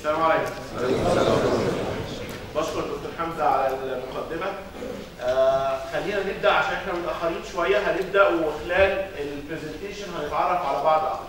السلام عليكم بشكر دكتور حمزه على المقدمه آه خلينا نبدا عشان احنا متاخرين شويه هنبدا وخلال البرزنتيشن هنتعرف على بعض اكتر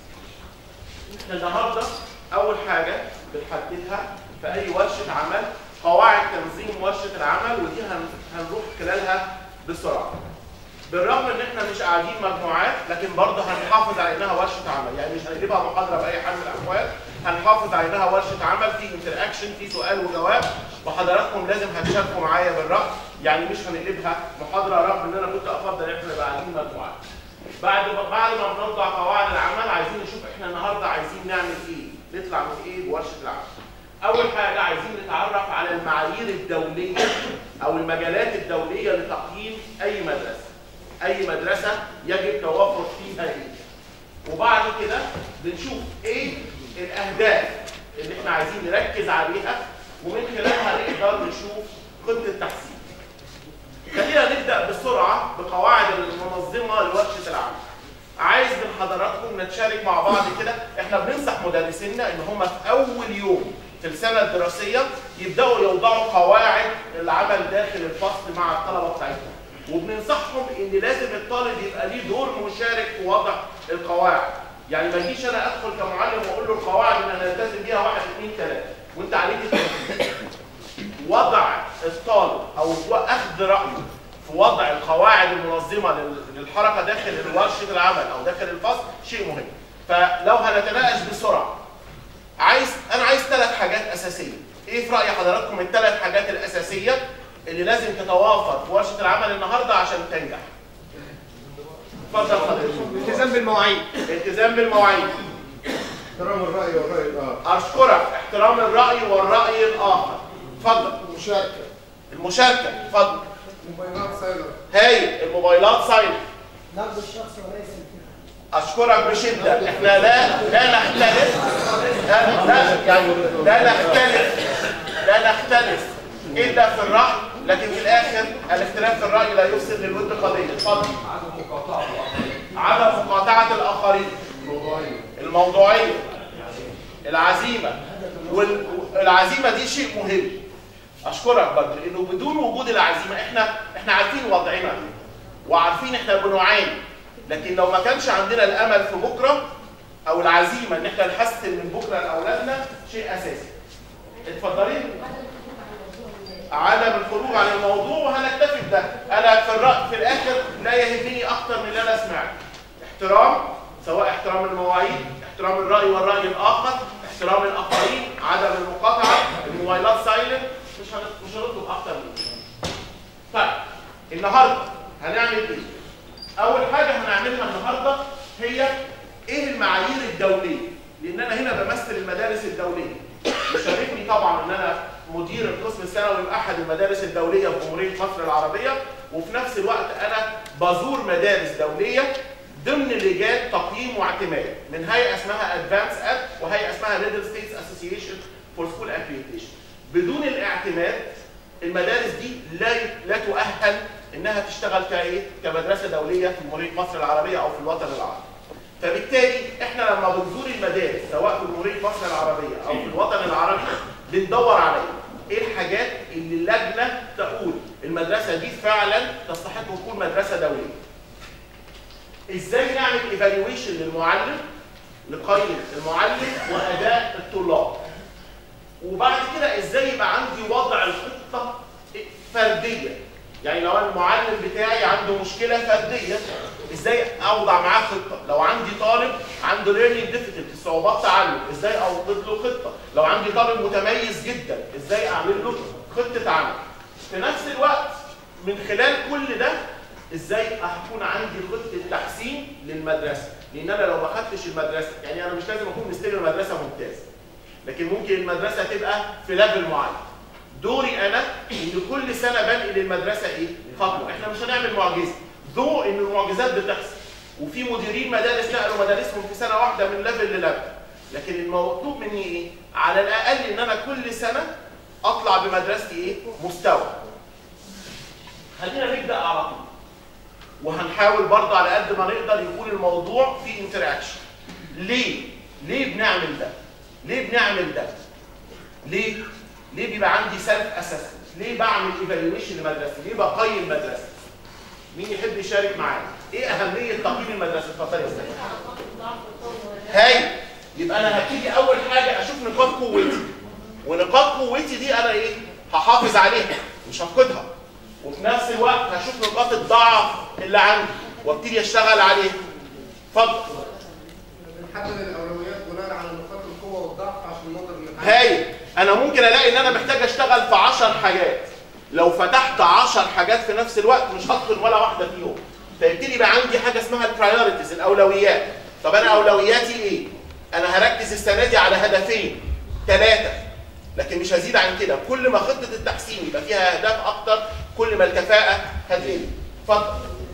احنا النهارده اول حاجه بنحددها في اي ورشه عمل قواعد تنظيم ورشه العمل ودي هن- هنروح خلالها بسرعه بالرغم ان احنا مش قاعدين مجموعات لكن برضه هنحافظ على انها ورشه عمل يعني مش هنجيبها محاضره باي حال من الاحوال هنحافظ على انها ورشه عمل في انتر اكشن في سؤال وجواب وحضراتكم لازم هتشاركوا معايا بالراي يعني مش هنقلبها محاضره رغم ان انا كنت افضل ان احنا نبقى قاعدين مجموعات بعد ما بعد ما بنوضع قواعد العمل عايزين نشوف احنا النهارده عايزين نعمل ايه نطلع من ايه بورشه العمل اول حاجه عايزين نتعرف على المعايير الدوليه او المجالات الدوليه لتقييم اي مدرسه اي مدرسه يجب توفر فيها ايه وبعد كده بنشوف ايه الاهداف اللي احنا عايزين نركز عليها ومن خلالها نقدر نشوف خطه تحسين خلينا نبدا بسرعه بقواعد المنظمه لورشه العمل عايز من حضراتكم نتشارك مع بعض كده احنا بننصح مدرسينا ان هم في اول يوم في السنه الدراسيه يبداوا يوضعوا قواعد العمل داخل الفصل مع الطلبه بتاعتهم وبننصحهم ان لازم الطالب يبقى ليه دور مشارك في وضع القواعد يعني ما اجيش انا ادخل كمعلم واقول له القواعد اللي انا هلتزم بيها واحد اثنين ثلاثه وانت عليك التنفيذ وضع الطالب او اخذ رايه في وضع القواعد المنظمه لل- للحركه داخل ورشه العمل او داخل الفصل شيء مهم فلو هنتناقش بسرعه عايز انا عايز ثلاث حاجات اساسيه ايه في راي حضراتكم الثلاث حاجات الاساسيه اللي لازم تتوافر في ورشه العمل النهارده عشان تنجح اتفضل حضرتك التزام بالمواعيد التزام بالمواعيد احترام الرأي والرأي الآخر اشكرك احترام الراي والراي الاخر اتفضل مشاركة المشاركه اتفضل موبايلات سايلر هاي الموبايلات سايلنت نقد الشخص وليس الفكرة اشكرك بشده احنا لا لا نختلف لا لا يعني لا نختلف لا نختلف الا في الراي لكن في الاخر الاختلاف في الراي لا يفسد للود قضيه اتفضل عدم مقاطعه الاخرين موضوعية الموضوعيه العزيمه والعزيمه دي شيء مهم اشكرك برضه لانه بدون وجود العزيمه احنا احنا عارفين وضعنا وعارفين احنا بنعاني لكن لو ما كانش عندنا الامل في بكره او العزيمه ان احنا نحسن من بكره لاولادنا شيء اساسي اتفضلي عدم الخروج عن الموضوع وهنكتفي بده انا في الرأي في الاخر لا يهمني اكتر من اللي انا سمعته احترام سواء احترام المواعيد احترام الراي والراي الاخر احترام الاخرين عدم المقاطعه الموبايلات سايلنت مش هن- مش هنطلب اكتر من كده طيب النهارده هنعمل ايه اول حاجه هنعملها النهارده هي ايه المعايير الدوليه لان انا هنا بمثل المدارس الدوليه يشرفني طبعا ان انا مدير القسم الثانوي لاحد المدارس الدوليه في جمهوريه مصر العربيه وفي نفس الوقت انا بزور مدارس دوليه ضمن لجان تقييم واعتماد من هيئه اسمها ادفانس اد وهيئه اسمها ميدل ستيتس اسوسيشن فور سكول اكريديشن بدون الاعتماد المدارس دي لا لا تؤهل انها تشتغل كايه كمدرسه دوليه في جمهوريه مصر العربيه او في الوطن العربي فبالتالي احنا لما بنزور المدارس سواء في جمهوريه مصر العربيه او في الوطن العربي بندور على ايه؟ ايه الحاجات اللي اللجنه تقول المدرسه دي فعلا تستحق تكون مدرسه دوليه. ازاي نعمل ايفالويشن للمعلم نقيم المعلم واداء الطلاب. وبعد كده ازاي يبقى عندي وضع الخطه فرديه يعني لو أنا المعلم بتاعي عنده مشكله فرديه ازاي اوضع معاه خطه لو عندي طالب عنده ليرنينج ديفيكولتي صعوبات تعلم ازاي اوضع له خطه لو عندي طالب متميز جدا ازاي اعمل له خطه عمل في نفس الوقت من خلال كل ده ازاي هكون عندي خطه تحسين للمدرسه لان انا لو ما خدتش المدرسه يعني انا مش لازم اكون مستلم مدرسه ممتاز لكن ممكن المدرسه تبقى في ليفل معين دوري انا ان كل سنه بنقل المدرسه ايه خطوه احنا مش هنعمل معجزه ذو ان المعجزات بتحصل وفي مديرين مدارس نقلوا مدارسهم في سنه واحده من ليفل لليفل لكن المطلوب مني ايه على الاقل ان انا كل سنه اطلع بمدرستي ايه مستوى خلينا نبدا على طول وهنحاول برضه على قد ما نقدر يكون الموضوع فيه انتراكشن ليه ليه بنعمل ده ليه بنعمل ده ليه؟ ليه بيبقى عندي سيلف اسسمنت؟ ليه بعمل ايفالويشن لمدرستي؟ ليه بقيم مدرستي؟ مين يحب يشارك معايا؟ ايه اهميه تقييم المدرسه؟ اتفضلي يا استاذ. هاي يبقى انا هبتدي اول حاجه اشوف نقاط قوتي ونقاط قوتي دي انا ايه؟ هحافظ عليها مش هفقدها وفي نفس الوقت هشوف نقاط الضعف اللي عندي وابتدي اشتغل عليها. اتفضل. بنحدد الاولويات بناء على نقاط القوه والضعف عشان نقدر نتعامل هاي انا ممكن الاقي ان انا محتاج اشتغل في 10 حاجات لو فتحت 10 حاجات في نفس الوقت مش هتقن ولا واحده فيهم فيبتدي يبقى عندي حاجه اسمها البرايورتيز الاولويات طب انا اولوياتي ايه انا هركز السنه دي على هدفين ثلاثه لكن مش هزيد عن كده كل ما خطه التحسين يبقى فيها اهداف اكتر كل ما الكفاءه هتقل اتفضل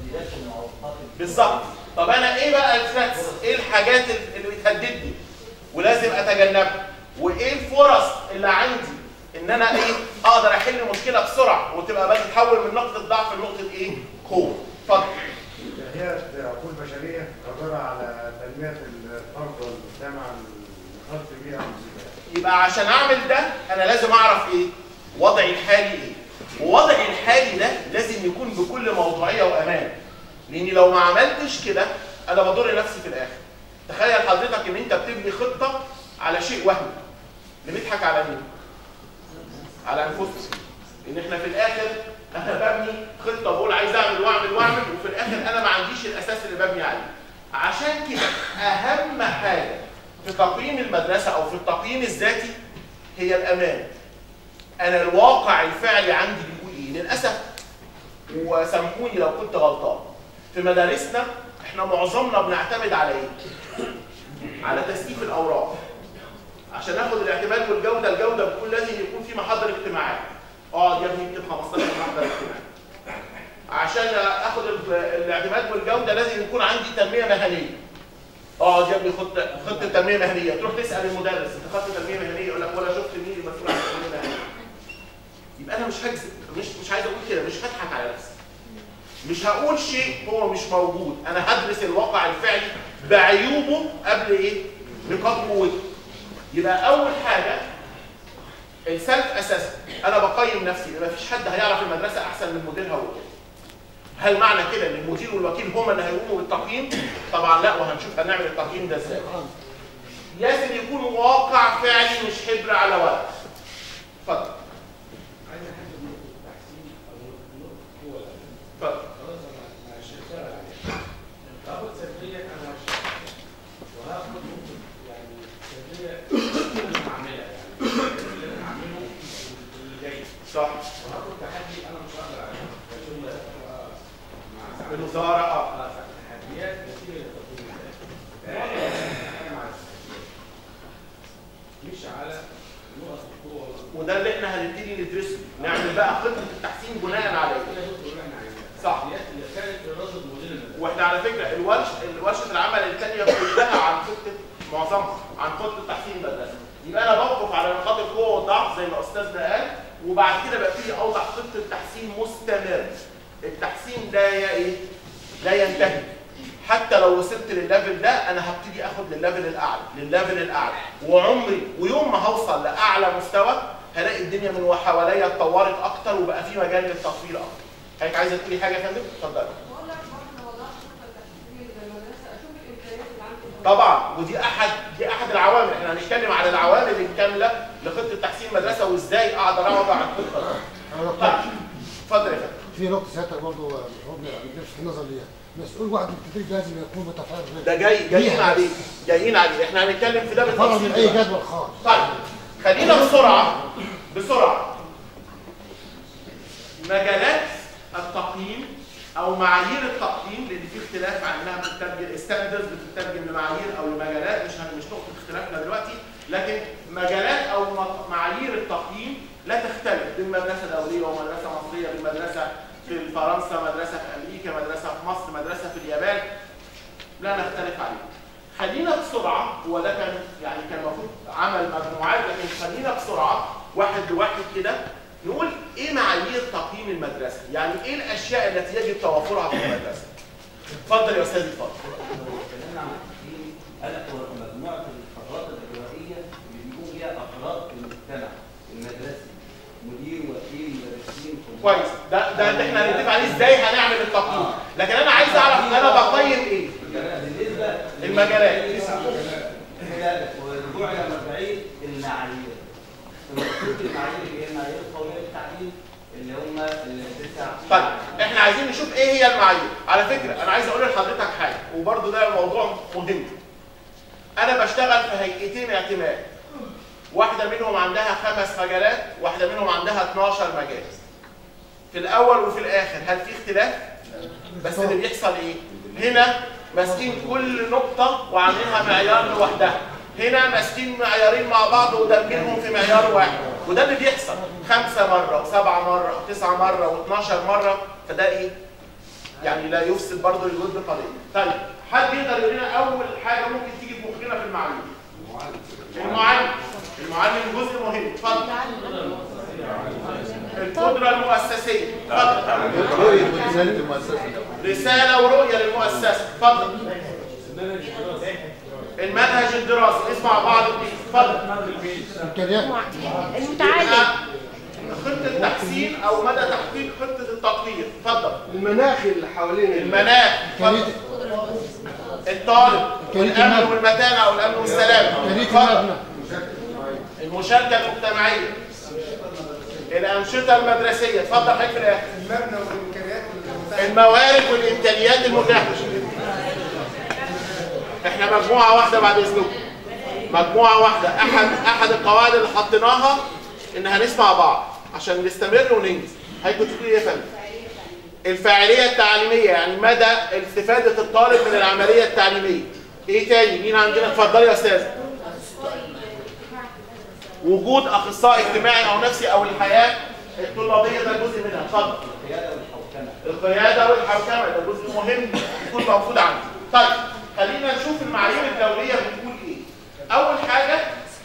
بالظبط طب انا ايه بقى الثreats ايه الحاجات اللي بتهددني ولازم اتجنبها وايه الفرص اللي عندي ان انا ايه اقدر احل مشكله بسرعه وتبقى بقى تتحول من نقطه ضعف لنقطه ايه قوه اتفضل هي عقول بشريه قادره على تنميه الفرد والمجتمع الخاص بيها والمسلمين. يبقى عشان اعمل ده انا لازم اعرف ايه وضعي الحالي ايه ووضعي الحالي ده لازم يكون بكل موضوعيه وامان لاني لو ما عملتش كده انا بضر نفسي في الاخر تخيل حضرتك ان انت بتبني خطه على شيء وهمي بنضحك على مين على انفسنا ان احنا في الاخر انا ببني خطه بقول عايز اعمل واعمل واعمل وفي الاخر انا ما عنديش الاساس اللي ببني عليه عشان كده اهم حاجه في تقييم المدرسه او في التقييم الذاتي هي الامان انا الواقع الفعلي عندي بيقول ايه للاسف وسامحوني لو كنت غلطان في مدارسنا احنا معظمنا بنعتمد على ايه على تسقيف الاوراق عشان اخد الاعتماد والجوده الجوده بتقول لازم يكون في محاضر اجتماعات اقعد يا ابني اكتب 15 محاضر اجتماعي عشان اخد ال- الاعتماد والجوده لازم يكون عندي تنميه مهنيه اقعد يا ابني خد خطه تنميه مهنيه تروح تسال المدرس انت خدت تنميه مهنيه يقول لك ولا شفت مين المسؤول عن التنميه المهنيه يبقى انا مش هكذب مش مش عايز اقول كده مش هضحك على نفسي مش هقول شيء هو مش موجود انا هدرس الواقع الفعلي بعيوبه قبل ايه نقاط قوته يبقى اول حاجه السلف اساس انا بقيم نفسي ما فيش حد هيعرف المدرسه احسن من مديرها والوكيل هل معنى كده ان المدير والوكيل هما اللي هيقوموا بالتقييم طبعا لا وهنشوف هنعمل التقييم ده ازاي لازم يكون واقع فعلي مش حبر على ورق اتفضل عايز احدد نقطه التحسين او نقطه القوه اتفضل خلاص انا انا شغال عليها هاخد سلبيه انا هشتغل وهاخد نقطه يعني سلبيه انا هعملها يعني اللي انا هعمله اللي جاي صح وهاخد تحدي انا مش هقدر عليه كشغل آه، مع ساعات الوزاره اه آه، تحديات نتيجه للتطوير الذاتي مع التحديات مش على نقط القوه والقوه وده اللي احنا هنبتدي ندرسه نعمل بقى خطه التحسين بناء عليه صح. اللي كانت دراسه مدير المدرسه واحنا على فكره الورش الورشه العمل الثانيه كلها عن خطه معظمها عن خطه تحسين المدرسه يبقى انا بوقف على نقاط القوه والضعف زي ما استاذنا قال وبعد كده ببتدي اوضع خطه تحسين مستمر التحسين ده يا ايه لا ينتهي حتى لو وصلت للليفل ده انا هبتدي اخد للليفل الاعلى للليفل الاعلى وعمري ويوم ما هوصل لاعلى مستوى هلاقي الدنيا من وحواليا اتطورت اكتر وبقى في مجال للتطوير اكتر حضرتك عايزه تقولي حاجه يا فندم اتفضلي بقول لك برضه انا وضعت خطه تحسين للمدرسه اشوف الامكانيات اللي عندي طبعا ودي احد دي احد العوامل احنا هنتكلم على العوامل الكامله لخطه تحسين المدرسه وازاي اقدر اوضع الخطه دي. انا طيب بقى اتفضل يا فندم في نقطه سيادتك برضه المفروض في النظر ليها مسؤول واحد من التدريب لازم يكون متفرغ ده جاي جايين ليها عليه بس. جايين عليه احنا هنتكلم في ده متفرغ بالتفصيل من اي دلوقتي. جدول خاص طيب خلينا بسرعه بسرعه مجالات التقييم او معايير التقييم لان في اختلاف عنها بتترجم ستاندرز بتترجم لمعايير او لمجالات مش هن- مش نقطه اختلافنا دلوقتي لكن مجالات او م- معايير التقييم لا تختلف بين مدرسه دوليه ومدرسه مصريه بين مدرسه في فرنسا مدرسه في امريكا مدرسه في مصر مدرسه في اليابان لا نختلف عليه خلينا بسرعه هو ده كان يعني كان المفروض عمل مجموعات لكن خلينا بسرعه واحد لواحد كده نقول ايه معايير تقييم المدرسه؟ يعني ايه الاشياء التي يجب توفرها في المدرسه؟ اتفضل يا استاذ اتفضل. اتكلمنا عن التحليل قال لك هو مجموعه الخطوات الاجرائيه اللي بيقوم بيها افراد المجتمع كويس ده ده اللي احنا هنتفق عليه ازاي هنعمل التقييم لكن انا عايز اعرف انا بقيم ايه بالنسبه المجالات إلى والرجوع الى مرجعيه المعايير المقصود المعايير اللي هي المعايير القوميه للتعليم اللي هم التسع طيب احنا عايزين نشوف ايه هي المعايير على فكره انا عايز اقول لحضرتك حاجه وبرده ده موضوع مهم انا بشتغل في هيئتين اعتماد واحده منهم عندها خمس مجالات واحده منهم عندها 12 مجال في الاول وفي الاخر هل في اختلاف بس اللي بيحصل ايه هنا ماسكين كل نقطه وعاملينها معيار لوحدها هنا ماسكين معيارين مع بعض ودمجينهم في معيار واحد وده اللي بيحصل خمسة مرة وسبعة مرة وتسعة مرة واثناشر مرة فده ايه؟ يعني لا يفسد برضه الجهد بقضية. طيب حد يقدر يقول لنا أول حاجة ممكن تيجي في مخنا في المعلم؟ المعلم المعلم جزء مهم اتفضل القدرة المؤسسية اتفضل رؤية ورسالة المؤسسة رسالة ورؤية للمؤسسة اتفضل المنهج الدراسي نسمع بعض الدين اتفضل امكانيات المتعلم يبقى خطة تحسين أو مدى تحقيق خطة التطوير اتفضل المناخ اللي حوالين المناخ اتفضل الطالب والأمن والمتانة أو الأمن والسلام امكانيه اتفضل المبنى المشاركة المجتمعية الأنشطة المدرسية اتفضل حضرتك في الآخر المبنى والامكانيات المتاحه الموارد والإمكانيات المتاحة احنا مجموعة واحدة بعد إذنكم مجموعة واحدة أحد أحد القواعد اللي حطيناها إن هنسمع بعض عشان نستمر وننجز هيكون تقول إيه يا فندم؟ الفاعلية التعليمية يعني مدى استفادة الطالب من العملية التعليمية ايه تاني مين عندنا اتفضلي يا استاذ وجود اخصائي اجتماعي او نفسي او الحياة الطلابية ده جزء منها اتفضل القيادة والحوكمة ده جزء مهم يكون موجود عندي طيب خلينا نشوف المعايير الدولية بتقول ايه اول حاجة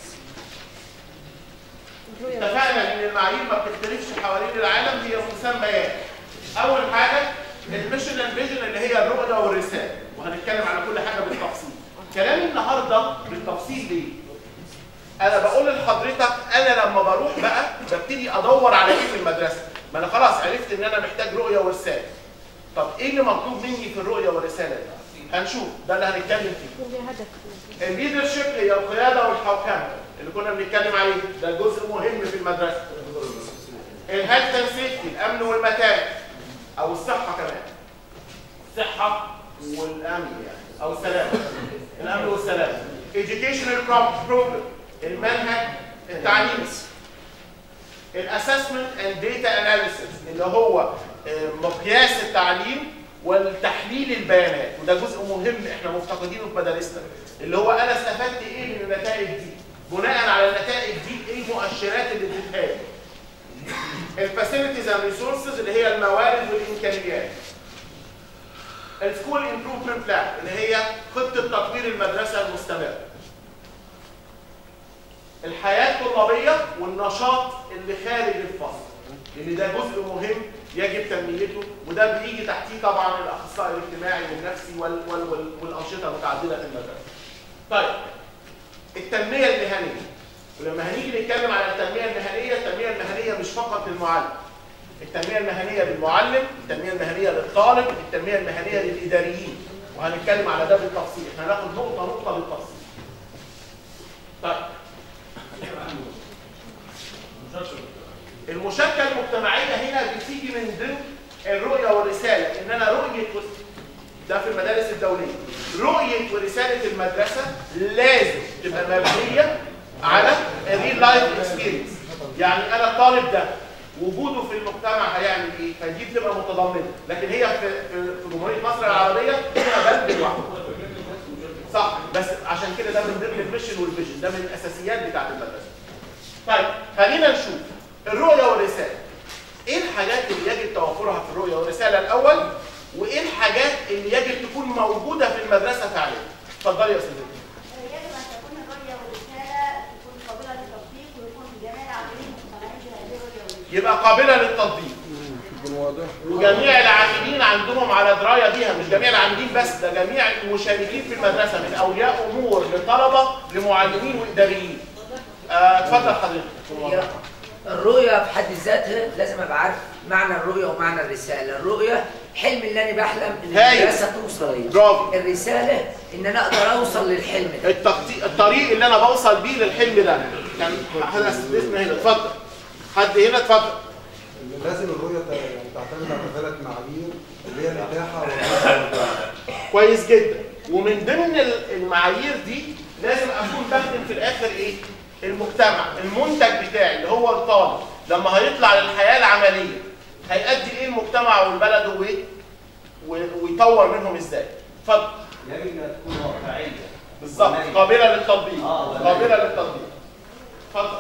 اتفقنا ان المعايير ما بتختلفش حوالين العالم هي مسميات اول حاجه الميشن اند فيجن اللي هي الرؤيه والرساله وهنتكلم على كل حاجه بالتفصيل كلامي النهارده بالتفصيل ليه انا بقول لحضرتك انا لما بروح بقى ببتدي ادور على ايه في المدرسه ما انا خلاص عرفت ان انا محتاج رؤيه ورساله طب ايه اللي مطلوب مني في الرؤيه والرساله دي هنشوف ده اللي هنتكلم فيه الليدرشيب هي القياده والحوكمه اللي كنا بنتكلم عليه ده جزء مهم في المدرسه الهيلث اند سيفتي الامن والمتاع او الصحه كمان الصحه والامن يعني او السلام الامن والسلام educational program المنهج التعليمي الاسسمنت اند داتا اناليسيس اللي هو آه، مقياس التعليم والتحليل البيانات وده جزء مهم احنا مفتقدينه في مدارسنا اللي هو انا استفدت ايه من النتائج دي بناء على النتائج دي ايه المؤشرات اللي اديتها لي الفاسيلتيز اند ريسورسز اللي هي الموارد والامكانيات السكول امبروفمنت بلان اللي هي خطه تطوير المدرسه المستمره الحياه الطلابيه والنشاط اللي خارج الفصل اللي ده جزء مهم يجب تنميته وده بيجي تحتيه طبعا الاخصائي الاجتماعي والنفسي وال وال وال والانشطه المتعدده في المدرسه. طيب التنميه المهنيه ولما هنيجي نتكلم على التنميه المهنيه التنميه المهنيه مش فقط للمعلم التنميه المهنيه للمعلم التنميه المهنيه للطالب التنميه المهنيه للاداريين وهنتكلم على ده بالتفصيل احنا هناخد نقطه نقطه بالتفصيل طيب المشاركه المجتمعيه هنا بتيجي من ضمن الرؤيه والرساله ان انا رؤيه ده في المدارس الدوليه رؤيه ورساله المدرسه لازم تبقى مبنيه على الريل لايف اكسبيرينس يعني انا الطالب ده وجوده في المجتمع هيعمل ايه؟ فدي بتبقى متضمنه لكن هي في في في جمهوريه مصر العربيه فيها بند لوحده صح بس عشان كده ده من ضمن الميشن والفيجن ده من الاساسيات بتاعت المدرسه طيب خلينا نشوف الرؤيه والرساله ايه الحاجات اللي يجب توفرها في الرؤيه والرساله الاول وايه الحاجات اللي يجب تكون موجوده في المدرسه فعليا اتفضلي يا استاذ يجب ان تكون الرؤيه والرساله تكون قابله للتطبيق ويكون جميع العاملين مقتنعين بهذه الرؤيه والرساله يبقى قابله للتطبيق وجميع العاملين عندهم على درايه بيها مش جميع العاملين بس ده جميع المشاركين في المدرسه من اولياء امور لطلبه لمعلمين واداريين آه، اتفضل حضرتك هي الرؤية في حد ذاتها لازم ابقى عارف معنى الرؤيه ومعنى الرساله الرؤيه حلم اللي انا بحلم ان هايل. المدرسه توصل ليه برافو. الرساله ان انا اقدر اوصل للحلم ده التخطيط الطريق اللي انا بوصل بيه للحلم ده كان حد استثنى هنا اتفضل حد هنا اتفضل لازم الرؤية ت- يعني تعتمد على ثلاث معايير اللي هي الإتاحة والرؤية كويس جدا ومن ضمن ال- المعايير دي لازم اكون بخدم في الاخر ايه المجتمع المنتج بتاعي اللي هو الطالب لما هيطلع للحياه العمليه هيأدي ايه المجتمع والبلد وايه و- ويطور منهم ازاي اتفضل يجب انها تكون واقعيه بالظبط ومرنة. قابله للتطبيق آه، ومرنة. قابله للتطبيق اتفضل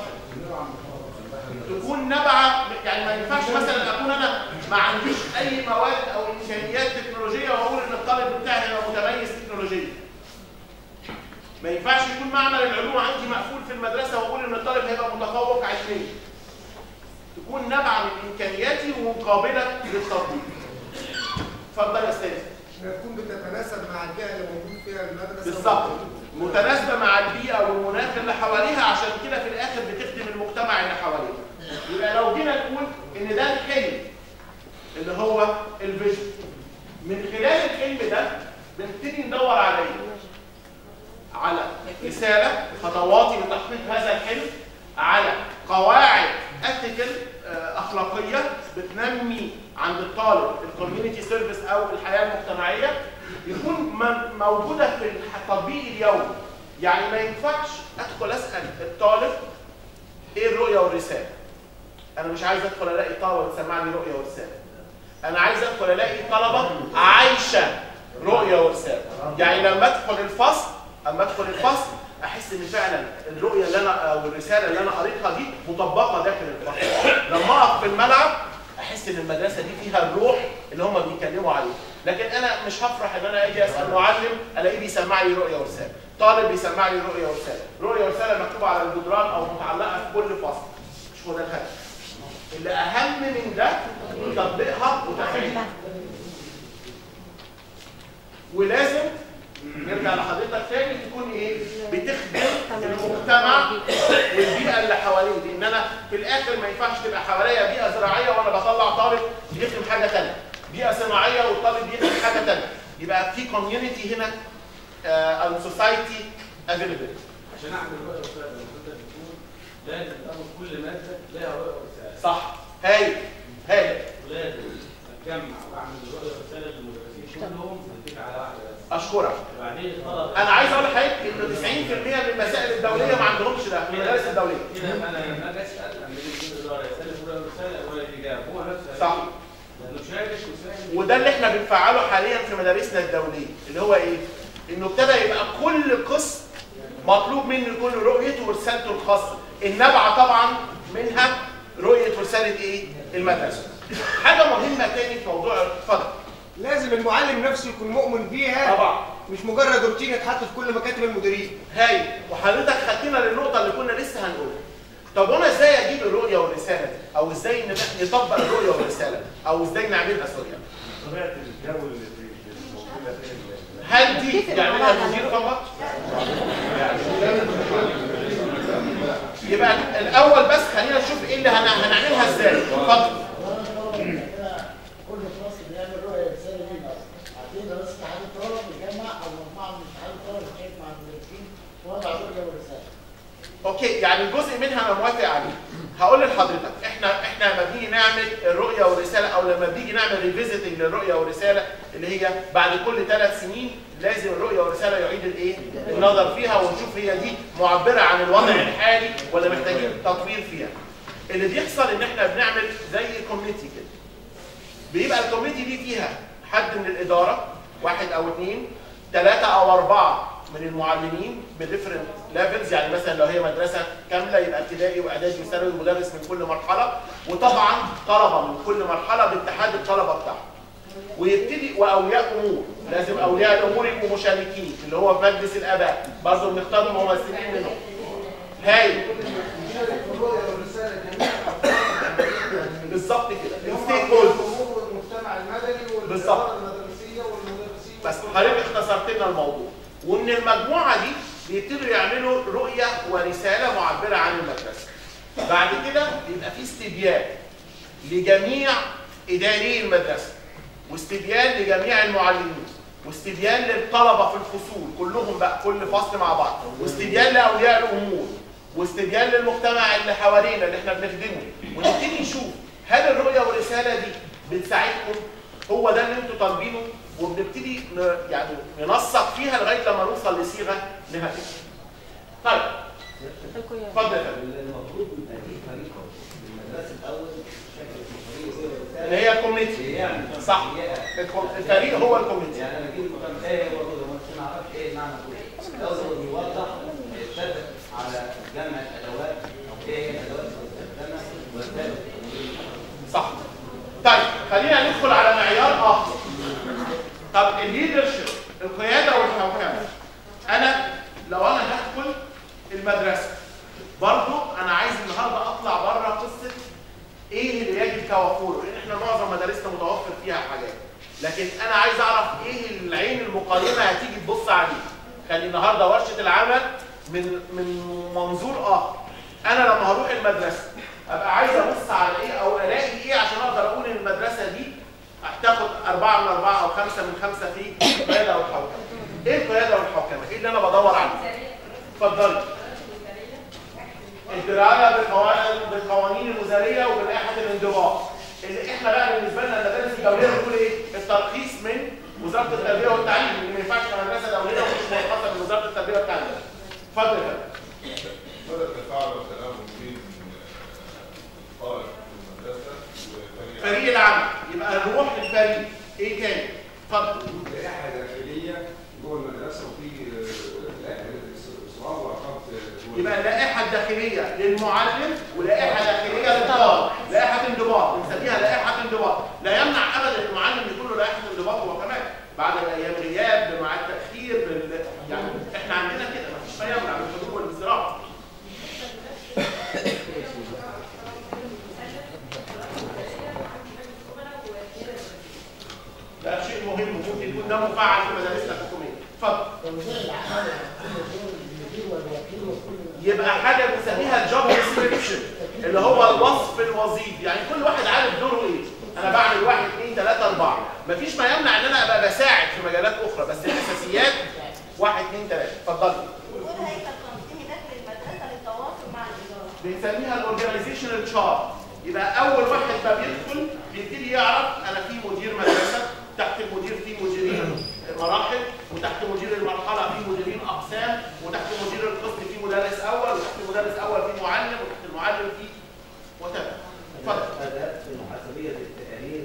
تكون نبعه يعني ما ينفعش مثلا اكون انا ما عنديش اي مواد او امكانيات تكنولوجيه واقول ان الطالب بتاعي هيبقى متميز تكنولوجيا ما ينفعش يكون معمل العلوم عندي مقفول في المدرسه واقول ان الطالب هيبقى متفوق علميا تكون نابعه من امكانياتي وقابله للتطبيق اتفضل يا استاذ انها تكون بتتناسب مع البيئه اللي موجود فيها المدرسه بالظبط متناسبه مع البيئه والمناخ اللي حواليها عشان كده في الاخر بتخدم المجتمع اللي حواليها يبقى لو جينا نقول ان ده الحلم اللي هو الفيجن من خلال الحلم ده بنبتدي ندور على ايه على رساله خطواتي لتحقيق هذا الحلم على قواعد اثيكال اخلاقيه بتنمي عند الطالب الكوميونتي سيرفيس او الحياه المجتمعيه يكون م- موجوده في التطبيق اليومي يعني ما ينفعش ادخل اسال الطالب ايه الرؤيه والرساله انا مش عايز ادخل الاقي طلبه بتسمع لي رؤيه ورساله انا عايز ادخل الاقي طلبه عايشه رؤيه ورساله يعني لما ادخل الفصل اما ادخل الفصل احس ان فعلا الرؤيه اللي انا او الرساله اللي انا قريتها دي مطبقه داخل الفصل لما اقف في الملعب احس ان المدرسه دي فيها الروح اللي هم بيتكلموا عليها لكن انا مش هفرح ان انا اجي اسال معلم الاقيه بيسمع لي رؤيه ورساله طالب بيسمع لي رؤيه ورساله رؤيه ورساله مكتوبه على الجدران او متعلقه في كل فصل مش هو ده الهدف اللي اهم من ده تطبيقها وتفعيلها ولازم نرجع لحضرتك تاني تكون ايه بتخدم المجتمع والبيئه اللي حواليه لان انا في الاخر ما ينفعش تبقى حواليا بيئه زراعيه وانا بطلع طالب يخدم حاجه ثانيه بيئه صناعيه والطالب يخدم حاجه ثانيه يبقى في كوميونتي هنا او سوسايتي افيلبل عشان اعمل رؤيه ورساله زي ما انت بتقول لازم تاخد كل ماده لها رؤيه ورساله صح هايل هايل ولازم اتجمع واعمل رؤيه ورساله للمدرسين كلهم نتفق على واحده بس اشكرك وبعدين الطلبه انا عايز اقول لحضرتك ان 90% من المسائل الدوليه ما عندهمش ده في المدارس الدوليه كده انا لما اجي اسال لما يجي يقول الاداره يسلم رؤيه ورساله ولا الاجابه هو نفسه صح. لانه شارك وساهم وده اللي احنا بنفعله حاليا في مدارسنا الدوليه اللي هو ايه؟ انه ابتدى يبقى كل قسم مطلوب منه يكون له رؤيته ورسالته الخاصه النبعه طبعا منها رؤيه ورساله ايه؟ المدرسه. حاجه مهمه تاني في موضوع اتفضل لازم المعلم نفسه يكون مؤمن بيها طبعا مش مجرد روتين اتحط في كل مكاتب المديرين هاي وحضرتك خدتنا للنقطه اللي كنا لسه هنقولها طب وانا ازاي اجيب الرؤيه والرساله دي؟ او ازاي ن- نطبق الرؤيه والرساله او ازاي نعملها سوري طبيعه الجو اللي في- اللي موجوده في ال- هل دي يعملها المدير فقط؟ يبقى الاول بس خلينا نشوف ايه اللي هن- هنعملها ازاي اتفضل كل فصل بيعمل رؤيه رساله ليه بس عندنا بس اتحاد الطلبه بيجمع او مجموعه من اتحاد الطلبه بتشارك مع المدرسين في وضع الرؤيه والرساله اوكي يعني جزء منها انا موافق عليه هقول لحضرتك احنا احنا لما بنيجي نعمل الرؤيه والرساله او لما بنيجي نعمل ريفيزيتنج للرؤيه والرساله اللي هي بعد كل ثلاث سنين لازم الرؤيه والرساله يعيد الايه النظر فيها ونشوف هي دي معبره عن الوضع الحالي ولا محتاجين تطوير فيها اللي بيحصل ان احنا بنعمل زي كوميتي كده بيبقى الكوميتي دي فيها حد من الاداره واحد او اثنين ثلاثه او اربعه من المعلمين بديفرنت ليفلز يعني مثلا لو هي مدرسه كامله يبقى ابتدائي واعدادي وثانوي مدرس من كل مرحله وطبعا طلبه من كل مرحله باتحاد الطلبه بتاعهم ويبتدي واولياء امور لازم اولياء الامور يبقوا مشاركين اللي هو في مجلس الاباء برضه بنختار ممثلين منهم هاي الرؤية والرسالة جميع بالظبط كده الستيك هولدرز الجمهور والمجتمع المدني بالظبط. والإدارة المدرسية والمدرسين بس حضرتك اختصرت لنا الموضوع ومن المجموعه دي بيبتدوا يعملوا رؤيه ورساله معبره عن المدرسه بعد كده بيبقى في استبيان لجميع اداري المدرسه واستبيان لجميع المعلمين واستبيان للطلبه في الفصول كلهم بقى كل فصل مع بعض واستبيان لاولياء الامور واستبيان للمجتمع اللي حوالينا اللي احنا بنخدمه ونبتدي نشوف هل الرؤيه والرساله دي بتساعدكم هو ده اللي انتوا طالبينه وبنبتدي ن- يعني ننسق فيها لغايه لما نوصل لصيغه نهائيه. طيب اتفضل يا فندم. المفروض يبقى في فريق المدرسه الاول شكل الفريق هو اللي هي الكوميتي يعني صح الكم- الفريق هو الكوميتي يعني انا جيت مكان ايه هو الرؤيه بس ما اعرفش ايه معنى الرؤيه الاول بيوضح يتفق على جمع الادوات او ايه هي الادوات اللي بتستخدمها وازاي صح طيب خلينا ندخل على معيار اخر طب الليدرشيب القياده والحوكمه انا لو انا هدخل المدرسه برضو انا عايز النهارده اطلع بره قصه ايه اللي يجب توفره لان احنا معظم مدارسنا متوفر فيها حاجات لكن انا عايز اعرف ايه العين المقيمه هتيجي تبص عليه خلي النهارده ورشه العمل من من منظور اخر انا لما هروح المدرسه ابقى عايز ابص على ايه او الاقي ايه عشان اقدر اقول ان المدرسه دي هتاخد أربعة من أربعة أو خمسة من خمسة في القيادة والحوكمة. إيه القيادة والحوكمة؟ إيه اللي أنا بدور عليه؟ اتفضلي. الدرايه بالقوانين بالقوانين الوزاريه وبلائحه الانضباط اللي احنا بقى بالنسبه لنا المدارس الدوليه بتقول ايه الترخيص من وزاره التربيه والتعليم اللي ما ينفعش تبقى مدرسه دوليه ومش مرخصه من وزاره التربيه والتعليم اتفضل يا فندم بدأ التفاعل والتناغم بين الطالب في المدرسة وفريق فريق العمل يبقى نروح للفريق ايه تاني اتفضل لائحه داخليه جوه المدرسه وفي اصرار وعقاب يبقى اللائحه الداخليه للمعلم ولائحه داخليه للطالب لائحه انضباط بنسميها لائحه انضباط لا يمنع ابدا المعلم يكون له لائحه انضباط هو كمان بعد ايام غياب مع التاخير بال... يعني احنا عندنا كده مفيش ما يمنع بالحضور والانصراف ده شيء مهم ممكن يكون ده مفعل في مدارسنا الحكوميه اتفضل وزير العمل كل دور المدير والوكيل وكل يبقى حاجه بنسميها الجوب ديسكريبشن اللي هو الوصف الوظيفي يعني كل واحد عارف دوره ايه انا بعمل واحد اثنين ثلاثه اربعه مفيش ما يمنع ان انا ابقى بساعد في مجالات اخرى بس الاساسيات واحد اثنين ثلاثه اتفضلي وجود هيكل تنظيمي داخل المدرسه للتواصل مع الاداره بنسميها الاورجنايزيشنال تشارت يبقى اول واحد ما بيدخل بيبتدي يعرف انا في مدير مدرسه تحت المدير في مديرين مراحل وتحت مدير المرحله في مديرين اقسام وتحت مدير القسم في مدرس اول وتحت مدرس اول في معلم وتحت المعلم في وتابع اتفضل اداه محاسبيه للتقارير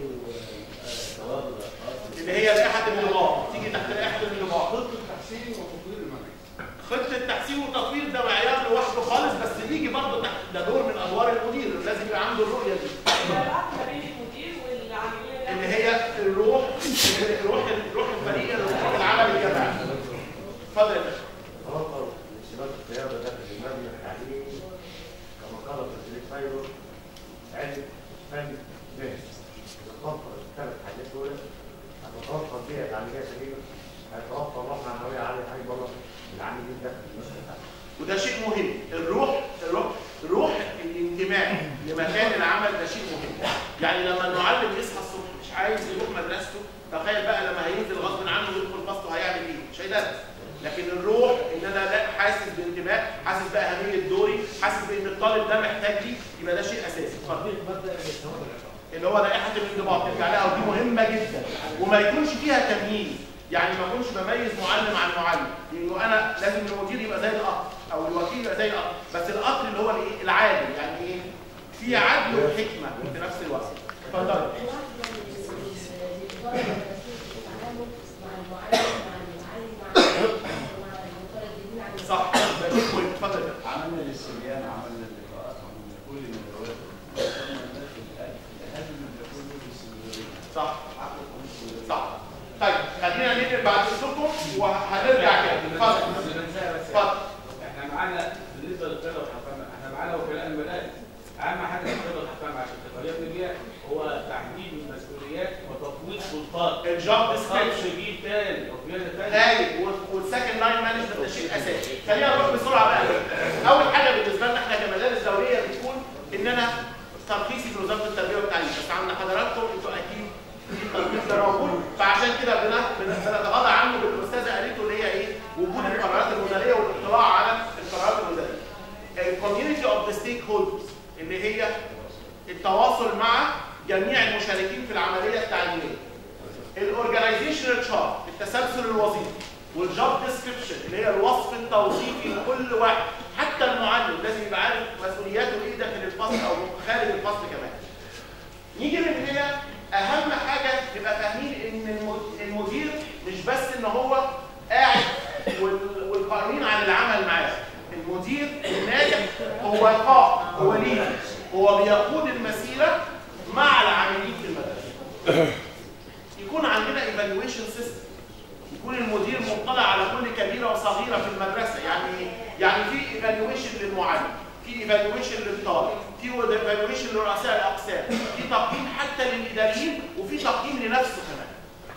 وثواب الاشخاص اللي هي لائحه الانضباط تيجي تحت لائحه الانضباط خطه تحسين وتطوير المناهج خطه تحسين وتطوير ده معيار لوحده خالص بس بيجي برضه تحت ده دور من ادوار المدير لازم يبقى عنده الرؤيه دي ما بين المدير والعاملين اللي هي الروح الروح الروح الفريق روح العمل الجماعي اتفضل يا باشا توفر انشراط القيادة داخل المبنى التعليمي كما قال تدريب خيرو علم فن جاهز تتوفر الثلاث حاجات دول هتتوفر بيئة تعليمية سليمة هيتوفر روح معنوية عالية أيضا للعاملين داخل المبنى التعليمي وده شيء مهم الروح الروح روح الانتماء لمكان العمل ده شيء مهم يعني لما المعلم يصحى الصبح مش عايز يروح مدرسته تخيل بقى لما هينزل غصب عنه ويدخل فصله هيعمل ايه مش هيدرس لكن الروح ان انا لا حاسس بانتماء حاسس باهميه دوري حاسس بان الطالب ده محتاج لي يبقى ده شيء اساسي اتفضل اللي هو لائحه الانضباط نرجع لها ودي مهمه جدا وما يكونش فيها تمييز يعني ما اكونش بميز معلم عن معلم لانه انا لازم المدير يبقى زي القطر او الوكيل يبقى زي القطر بس القطر اللي هو الايه العادل يعني ايه في عدل وحكمه في نفس الوقت اتفضل صح ده شيء مهم اتفضل يا فندم. عملنا للسبيان عملنا اللقاءات عملنا كل الندوات وصلنا الناس للأهل الأهل من كل السبيان صح صح طيب خلينا ننقل بعد اذنكم وهنرجع تاني اتفضل اتفضل احنا معانا بالنسبه للقياده والحكامه احنا معانا وكلاء المدارس اهم حاجه في القياده والحكامه عشان تقريبا البيئه هو تحديد المسؤوليات وتفويض سلطات الجوب خمس ديسكريبشن جيل تاني وقياده تاني هاي والسكند لاين مانجمنت ده شيء اساسي خلينا نروح بسرعه بقى اول حاجه بالنسبه لنا احنا كمدارس دوليه بتكون ان انا ترخيصي في وزاره التربيه والتعليم الكوميونتي اوف ذا ستيك هولدرز اللي هي التواصل مع جميع المشاركين في العمليه التعليميه الاورجنايزيشنال شارت التسلسل الوظيفي والجوب ديسكريبشن اللي هي الوصف التوظيفي لكل واحد حتى المعلم لازم يبقى عارف مسؤولياته ايه داخل الفصل او خارج الفصل كمان نيجي من هنا اهم حاجه نبقى فاهمين ان الم- المدير مش بس ان هو قاعد وال- والقائمين على العمل معاه المدير الناجح هو قائد هو ليدر هو بيقود المسيره مع العاملين في المدرسه يكون عندنا ايفالويشن سيستم يكون المدير مطلع على كل كبيره وصغيره في المدرسه يعني يعني في ايفالويشن للمعلم في ايفالويشن للطالب في ايفالويشن لرؤساء الاقسام في تقييم حتى للاداريين وفي تقييم لنفسه كمان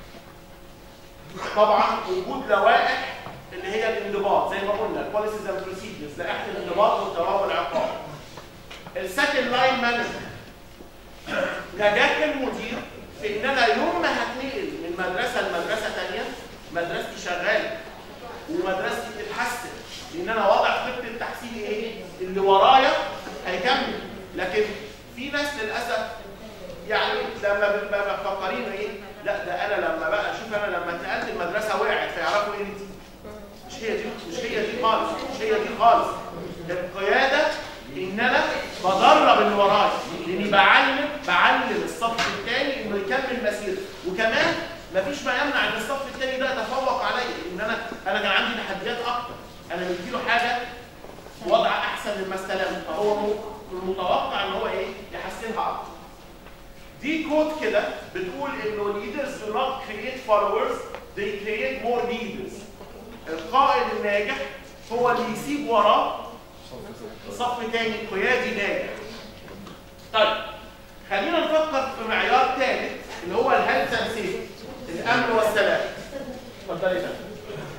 طبعا وجود لوائح اللي هي الانضباط زي ما قلنا البوليسيز اند بروسيدرز لائحه الانضباط والثواب والعقاب السكند لاين مانجمنت نجاح المدير في ان انا يوم ما هتنقل من مدرسه لمدرسه ثانيه مدرستي شغاله ومدرستي بتتحسن لان انا واضع خطه التحسين ايه اللي ورايا هيكمل لكن في ناس للاسف يعني لما بنبقى مفكرين ايه لا ده انا لما بقى شوف انا لما اتنقلت المدرسه وقعت فيعرفوا ايه دي مش هي دي مش هي دي خالص مش هي دي خالص القياده ان انا بدرب اللي ورايا لاني بعلم بعلم الصف الثاني انه يكمل مسيرته وكمان مفيش ما يمنع ان الصف الثاني ده يتفوق عليا ان انا انا كان عندي تحديات اكتر انا مديله حاجه وضع احسن مما استلمت فهو م- المتوقع ان هو ايه يحسنها اكتر دي كود كده بتقول انه leaders do not create followers they create more leaders القائد الناجح هو اللي يسيب وراه صف تاني قيادي ناجح طيب خلينا نفكر في معيار ثالث اللي هو الهيلث اند سيفتي الامن والسلام اتفضلي يا فندم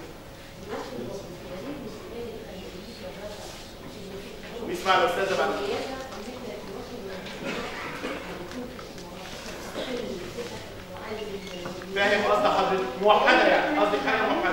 نسمع الاستاذه بعد فاهم قصد حضرتك موحده يعني قصدك حاجه موحده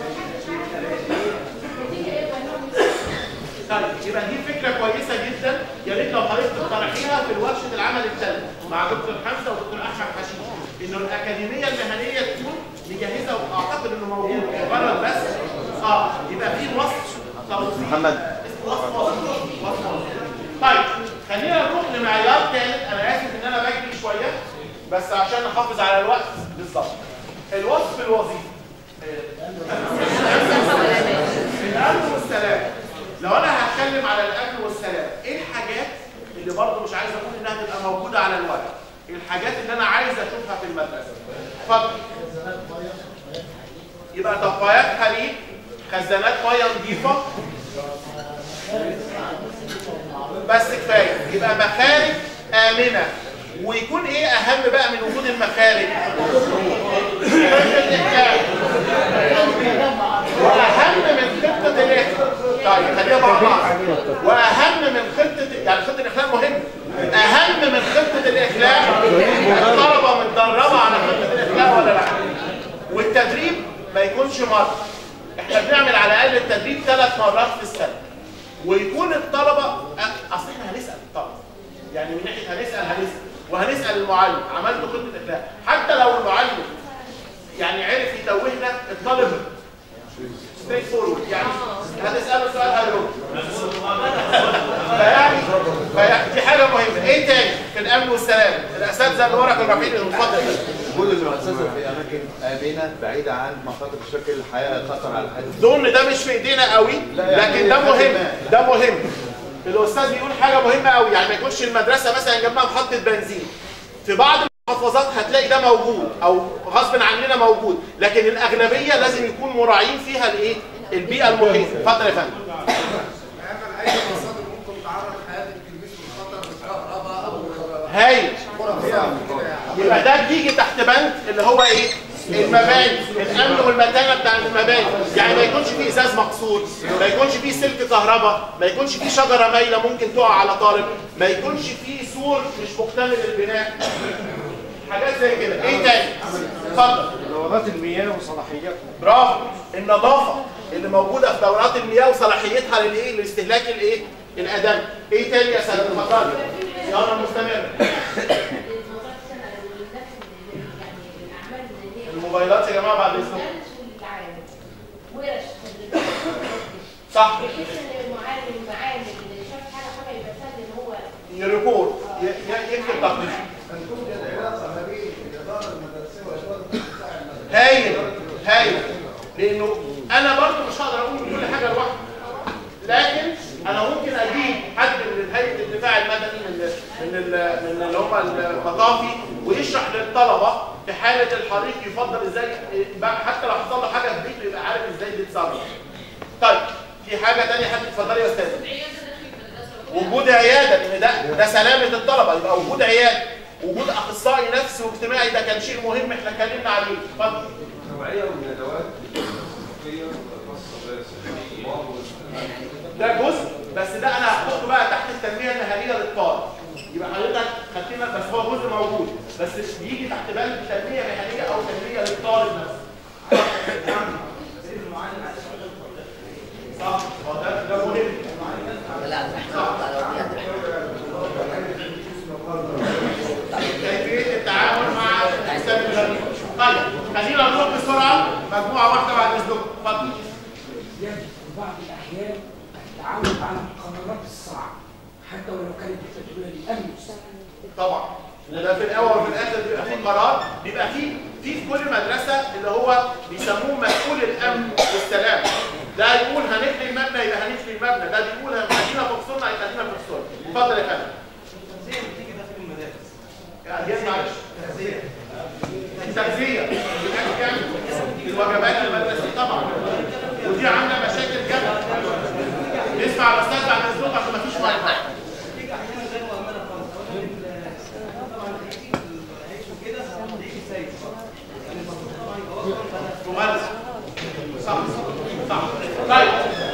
طيب يبقى دي فكره كويسه جدا يا ريت لو حضرتك تقترحيها في ورشه العمل الثالث مع دكتور حمزه ودكتور احمد حشيش انه الاكاديميه المهنيه تكون مجهزه واعتقد انه موجود مجرد بس اه يبقى في وصف توصيل محمد. اسمه وصف وظيفي وصف وظيفي طيب خلينا نروح لمعيار ثالث انا اسف ان انا بجري شويه بس عشان نحافظ على الوقت بالظبط الوصف الوظيفي الامن والسلام لو انا هتكلم على الامن والسلام ايه الحاجات اللي برضه مش عايز اقول انها تبقى موجوده على الورق الحاجات اللي انا عايز اشوفها في المدرسه اتفضل يبقى طفايات حليب خزانات ميه نظيفه بس كفايه يبقى مخارج امنه ويكون ايه اهم بقى من وجود المخارج واهم من خطه الاخلاق طيب خلينا مع بعض واهم من خطه يعني خطه الاخلاق مهم اهم من خطه الاخلاق الطلبه متدربه على خطه الاخلاق ولا لا والتدريب ما يكونش مره احنا بنعمل على الاقل التدريب ثلاث مرات في السنه ويكون الطلبه أ- اصل احنا هنسال الطلبه يعني من ناحيه هنسال هنسال وهنسال المعلم عملت خطه اخلاق حتى لو المعلم يعني عرف يتوهنا الطالب ستريت فورورد يعني هتساله سؤال هيرد فيعني فيعني دي حاجه مهمه ايه تاني في الامن والسلام الاساتذه اللي وراك الرفيق المفضل وجود المؤسسه في اماكن امنه بعيده عن منطقه تشكل الحياه خطر على الحياه اظن ده مش في ايدينا قوي لا يعني لكن ده مهم ما. ده مهم الاستاذ بيقول حاجه مهمه قوي يعني ما يكونش المدرسه مثلا جنبها محطه بنزين في بعض المحافظات هتلاقي ده موجود او غصب عننا موجود لكن الاغلبيه لازم يكون مراعين فيها الايه البيئه المحيطه اتفضل يا فندم اي مصادر ممكن تعرض حياه التلميذ للخطر الكهرباء او هايل غرف فيها كده يعني يبقى ده بيجي تحت بند اللي هو ايه المباني الامن والمتانه بتاع المباني يعني ما يكونش فيه ازاز مقصود ما يكونش فيه سلك كهرباء ما يكونش فيه شجره مايله ممكن تقع على طالب ما يكونش فيه سور مش مكتمل البناء حاجات زي كده ايه تاني اتفضل دورات المياه وصلاحياتها برافو النظافه اللي موجوده في دورات المياه وصلاحيتها للايه لاستهلاك الايه الادم ايه تاني يا سيدي اتفضل يلا مستمر الموبايلات يا جماعه بعد اذنكم صح بحيث ان المعلم معلم اللي شاف حاجه حاجه يبقى سهل ان هو يريبورت ي- ي- يكتب تقرير هنكون كده علاقه ما بين الاداره المدرسيه والاداره بتاع المدرسه هايل هايل لانه انا برضو مش هقدر اقول كل حاجه لوحدي لكن انا ممكن اجيب حد من هيئه الدفاع المدني من من ال- من اللي هم المطافي ويشرح للطلبه في حاله الحريق يفضل ازاي بقى حتى لو حصل له حاجه في بيته يبقى عارف ازاي بيتصرف. طيب في حاجه ثانيه حد اتفضلي يا استاذ. وجود عياده لان ده ده سلامه الطلبه يبقى وجود عياده وجود اخصائي نفسي واجتماعي ده كان شيء مهم احنا اتكلمنا عليه اتفضل نوعية من الأدوات التخصصية الخاصة بالسلامة ده جزء بس ده انا هحطه بقى تحت التنميه المهنيه للطالب يبقى حضرتك خدتنا بس هو جزء موجود بس بيجي تحت بند تنميه مهنيه او تنميه للطالب نفسه صح هو ده ده مهم لا كيفيه التعامل مع الانسان الغريب طيب خلينا نروح بسرعه مجموعه واحده بعد اذنكم اتفضل يجب في بعض الأحيان التعامل مع القرارات الصعبة حتى ولو كانت بتدعو للأمن طبعا وده في الاول وفي الاخر بيبقى في قرار بيبقى في في في كل مدرسه اللي هو بيسموه مسؤول الامن والسلام ده يقول هنخلي المبنى يبقى هنخلي المبنى ده بيقول خلينا تفصلنا يبقى خلينا تفصلنا اتفضل يا فندم زي ما بتيجي داخل المدارس يا جاي معلش تغذيه بتعمل الوجبات المدرسيه طبعا ودي عامله مشاكل جامده نسمع الاستاذ بعد اذنكم عشان مفيش وقت بتيجي احيانا غير مؤمنه خالص طبعا هيجي هيجي كده هيجي سايس يعني المفروض طبعا يبقى اصلا ممارسه صح صح طيب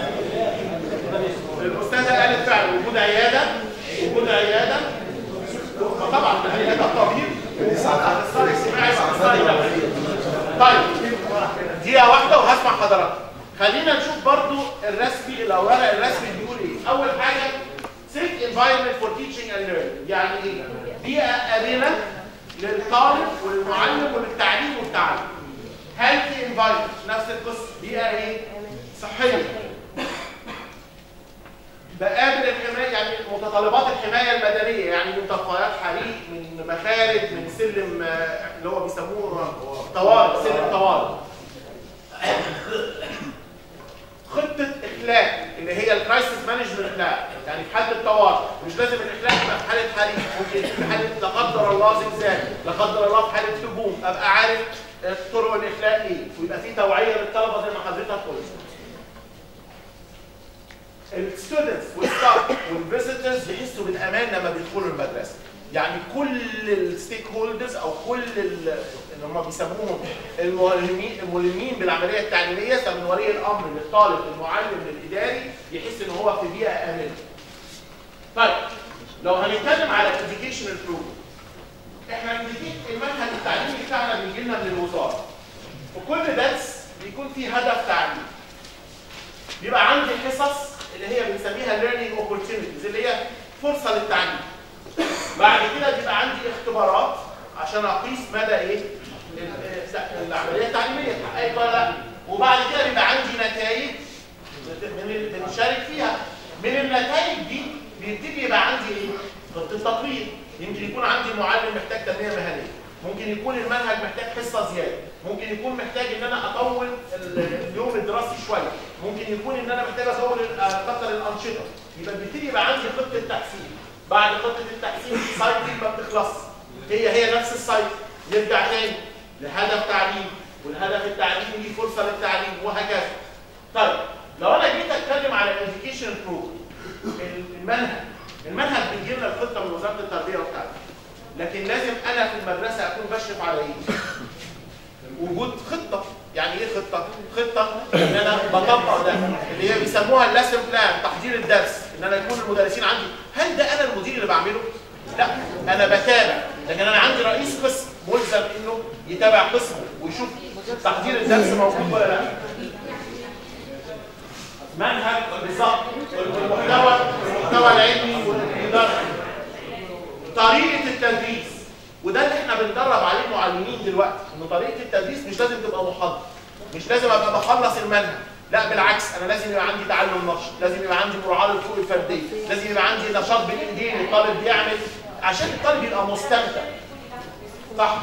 الاستاذه قالت فعلا وجود عياده وجود عياده طبعا عياده الطبيب اخصائي اجتماعي واخصائي نفسي طيب دقيقه واحده وهسمع حضراتكم خلينا نشوف برضو الرسمي الاوراق الرسمي بيقول ايه اول حاجه safe environment for teaching and learning يعني ايه بيئه امنه للطالب وللمعلم وللتعليم والتعلم healthy environment نفس القصه بيئه ايه صحيه بقابل الحمايه يعني متطلبات الحمايه المدنيه يعني من طفايات حريق من مخارج من سلم آه، اللي هو بيسموه طوارئ سلم طوارئ خطه اخلاء اللي هي الكرايسيس مانجمنت بلان يعني في حاله الطوارئ مش لازم الاخلاء يبقى في حاله حريق ممكن في حاله لا قدر الله زلزال لا قدر الله في حاله هجوم ابقى عارف آه، طرق الاخلاء ايه ويبقى في توعيه للطلبه زي ما حضرتك قلت الستودنتس والستاف والفيزيتورز يحسوا بالامان لما بيدخلوا المدرسه يعني كل الستيك هولدرز او كل ال- اللي هم بيسموهم الملمين الملمين بالعمليه التعليميه سواء من ولي الامر للطالب للمعلم للاداري يحس ان هو في بيئه امنه. طيب لو هنتكلم على educational program احنا الإديكيت- المنهج التعليمي بتاعنا بيجي لنا من الوزاره وكل درس بيكون فيه هدف تعليمي بيبقى عندي حصص اللي هي بنسميها learning opportunities اللي هي فرصه للتعليم بعد كده بيبقى عندي اختبارات عشان اقيس مدى ايه ال- ال- العمليه التعليميه اتحققت ولا لا وبعد كده بيبقى عندي نتائج من ال- بنشارك فيها من النتائج دي بيبتدي يبقى عندي ايه خطه تقرير يمكن يكون عندي معلم محتاج تنميه مهنيه ممكن يكون المنهج محتاج حصه زياده ممكن يكون محتاج ان انا اطول ال- اليوم الدراسي شويه ممكن يكون ان انا محتاج اطول ال- اكتر الانشطه يبقى بيبتدي يبقى عندي خطه تحسين بعد خطه التحسين السايكل ما بتخلص هي هي نفس السايكل نرجع تاني لهدف تعليم والهدف التعليمي دي فرصه للتعليم وهكذا طيب لو انا جيت اتكلم على الاديوكيشن بروجرام المنهج المنهج بيجي لنا الخطه من وزاره التربيه والتعليم لكن لازم انا في المدرسه اكون بشرف على ايه وجود خطه يعني ايه خطه خطه ان انا بطبق ده اللي هي بيسموها اللاسن بلان تحضير الدرس ان انا يكون المدرسين عندي هل ده انا المدير اللي بعمله لا انا بتابع لكن انا عندي رئيس قسم ملزم انه يتابع قسمه ويشوف تحضير الدرس موجود ولا لا منهج بالظبط والمحتوى المحتوى مش لازم ابقى بخلص المنهج لا بالعكس انا لازم يبقى عندي تعلم نشط لازم يبقى عندي مراعاه للفروق الفرديه لازم يبقى عندي نشاط بالايدين الطالب بيعمل عشان الطالب يبقى مستمتع صح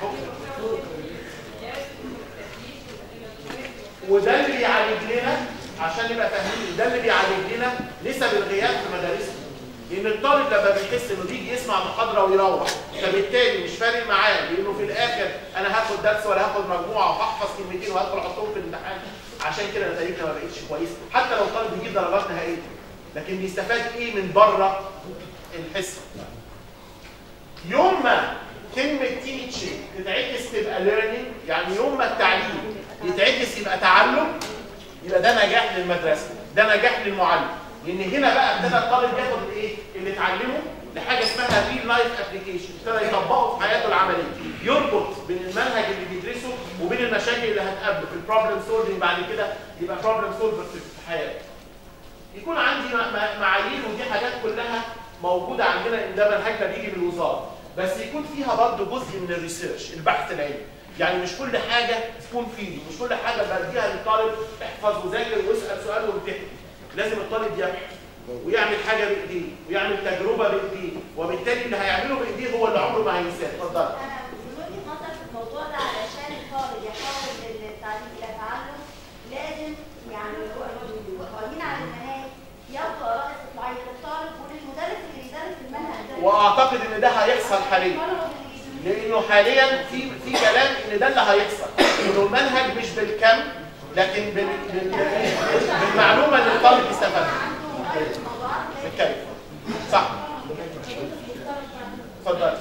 وده اللي بيعالج لنا عشان نبقى فاهمين ده اللي بيعالج لنا نسب الغياب في مدارسنا لان الطالب لما بيحس انه بيجي يسمع محاضره ويروح فبالتالي مش فارق معاه لانه في الاخر انا هاخد درس ولا هاخد مجموعه وهحفظ كلمتين وهدخل احطهم في الامتحان عشان كده نتائجنا ما بقتش كويسه حتى لو الطالب بيجيب درجات نهائيه لكن بيستفاد ايه من بره الحصه يوم ما كلمة تيتشنج تتعكس تبقى ليرنينج يعني يوم ما التعليم يتعكس يبقى تعلم يبقى ده نجاح للمدرسة ده نجاح للمعلم لأن هنا بقى ابتدى الطالب ياخد الايه اللي اتعلمه لحاجة اسمها ريل لايف ابلكيشن ابتدى يطبقه في حياته العملية يربط بين المنهج اللي بيدرسه وبين المشاكل اللي هتقابله في البروبلم سولفنج بعد كده يبقى بروبلم سولفر في حياته يكون عندي م- م- معايير ودي حاجات كلها موجودة عندنا ان ده منهجنا بيجي من الوزارة بس يكون فيها برضه جزء من الريسيرش البحث العلمي يعني مش كل حاجة تكون فيديو مش كل حاجة بديها للطالب احفظ وذاكر واسأل سؤال وامتحن لازم الطالب يبحث ويعمل حاجة بإيديه ويعمل تجربة بإيديه وبالتالي اللي هيعمله بإيديه هو اللي عمره ما هينساه اتفضل انا من وجهه نظر في الموضوع ده علشان الطالب يحول التعليم الى تعلم لازم يعني قوانين على المناهج ياخدوا اراء استطلاعيه للطالب وللمدرس اللي بيدرس المنهج ده واعتقد ان ده هيحصل حاليا لانه حاليا في في كلام ان ده اللي هيحصل انه المنهج مش بالكم لكن بال... بال... بالمعلومه اللي الطالب يستفادها بالكيف صح اتفضل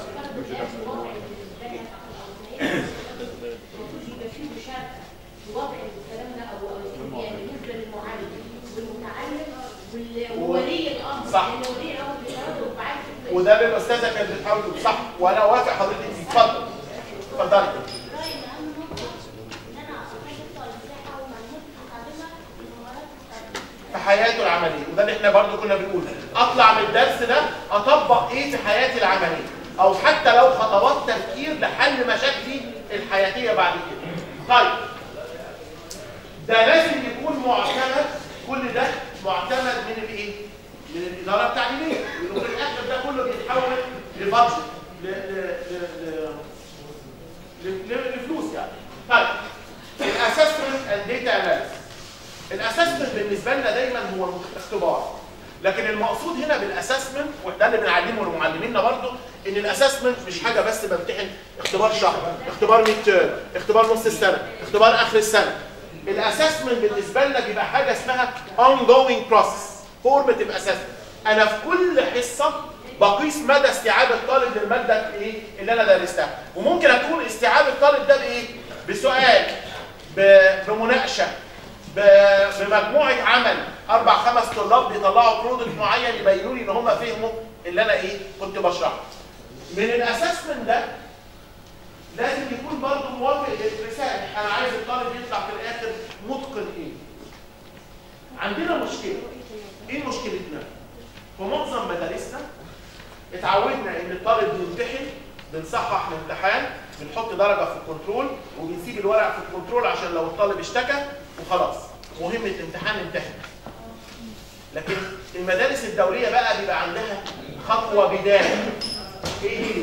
يبقى في مشاركه في وضع الكلام ده او أو يعني بالنسبه للمعلم والمتعلم وال- وولي الامر صح. لان ولي الامر بيتردد معاه في وده اللي الاستاذه كانت بتحاول تقول صح وانا وافق حضرتك فيه اتفضل اتفضلي رايي ان اهم نقطه ان انا اخلي الطالب يحقق معلومات متعلمه ومهارات متعلمه في حياته العمليه وده اللي احنا برضو كنا بنقول اطلع من الدرس ده اطبق ايه في حياتي العمليه او حتى لو خطوات تفكير لحل مشاكلي الحياتيه بعد كده طيب ده لازم يكون معتمد كل ده معتمد من الايه من الاداره التعليميه لانه في الاخر ده كله بيتحول لبادجت ل- ل- ل- ل- ل- لفلوس يعني طيب الاسسمنت اند داتا اناليسيس الاسسمنت بالنسبه لنا دايما هو اختبار لكن المقصود هنا بالاسسمنت وده اللي بنعلمه لمعلمينا برضو ان الاسسمنت مش حاجه بس بمتحن اختبار شهر اختبار ميد تيرم اختبار نص السنه اختبار اخر السنه الاسسمنت بالنسبه لنا بيبقى حاجه اسمها ongoing process formative assessment انا في كل حصه بقيس مدى استيعاب الطالب للماده الايه اللي انا درستها وممكن اكون استيعاب الطالب ده بايه بسؤال ب- بمناقشه ب- بمجموعه عمل اربع خمس طلاب بيطلعوا برودكت معين يبينوا لي ان هم فهموا اللي انا ايه كنت بشرحه من الاسسمنت ده لازم يكون برضه موافق للرساله انا عايز الطالب يطلع في الاخر متقن ايه عندنا مشكله ايه مشكلتنا في معظم مدارسنا اتعودنا ان الطالب بيمتحن بنصحح الامتحان بنحط درجه في الكنترول وبنسيب الورق في الكنترول عشان لو الطالب اشتكى وخلاص مهمه الامتحان انتهت لكن المدارس الدوليه بقى بيبقى عندها خطوه بدايه ايه هي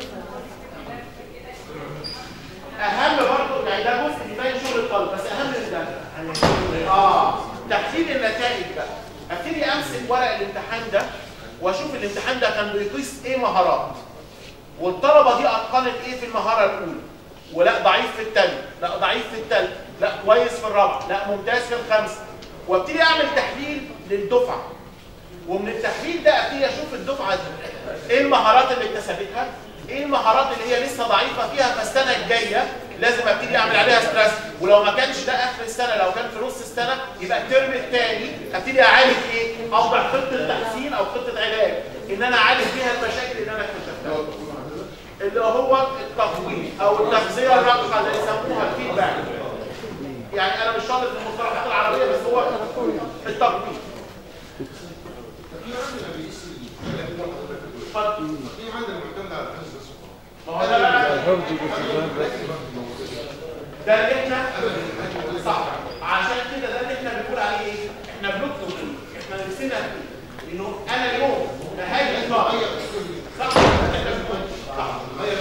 اهم برضه يعني ده جزء بيبين شغل الطالب بس اهم من ده اه تحليل النتائج بقى ابتدي امسك ورق الامتحان ده واشوف الامتحان ده كان بيقيس ايه مهارات والطلبه دي اتقنت ايه في المهاره الاولى ولا ضعيف في الثانيه لا ضعيف في الثالثه لا كويس في الرابعه لا ممتاز في الخامسه وابتدي اعمل تحليل للدفعه ومن التحليل ده ابتدي اشوف الدفعه دي ايه المهارات اللي اكتسبتها ايه المهارات اللي هي لسه ضعيفه فيها فالسنه الجايه لازم ابتدي اعمل عليها ستريس ولو ما كانش ده اخر السنه لو كان في نص السنه يبقى الترم الثاني ابتدي اعالج ايه اوضع خطه تحسين او خطه علاج ان انا اعالج بيها المشاكل اللي انا اكتشفتها اللي هو التقويم او التغذيه الرقعه اللي يسموها الفيدباك يعني انا مش شاطر في المصطلحات العربيه بس هو التقويم اتفضل في عندنا معتمد على الحفظ بس ما هو ده بقى ده اللي احنا صح عشان كده ده اللي احنا بنقول عليه ايه؟ احنا بنطلب ايه؟ احنا نفسنا في ايه؟ انه انا اليوم بهاجي صح صح احنا بنقول صح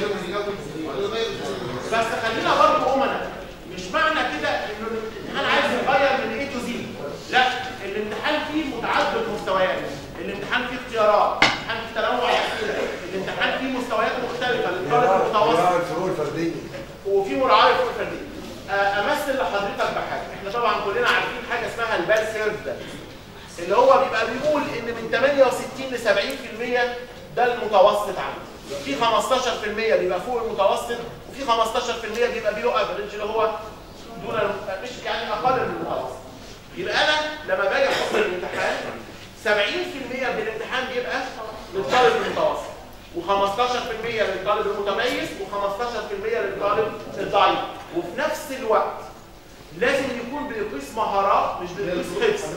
بس خلينا برضه امنا مش معنى كده انه الامتحان عايز يغير من ايه تو زي لا الامتحان فيه متعدد مستويات الامتحان فيه اختيارات الامتحان فيه تنوع اسئله الامتحان فيه مستويات مختلفه للطالب المتوسط مراعي الفروق الفرديه وفي مراعاه للفروق الفرديه آه، امثل لحضرتك بحاجه احنا طبعا كلنا عارفين حاجه اسمها البال سيرف ده اللي هو بيبقى بيقول ان من 68 ل 70% ده المتوسط عندي في 15% بيبقى فوق المتوسط وفي 15% بيبقى بيلو افريج اللي هو دون الم- مش يعني اقل من المتوسط يبقى انا لما باجي احط الامتحان 70% من الامتحان بيبقى للطالب المتوسط و15% للطالب المتميز و15% للطالب الضعيف وفي نفس الوقت لازم يكون بيقيس مهارات مش بيقيس حفظ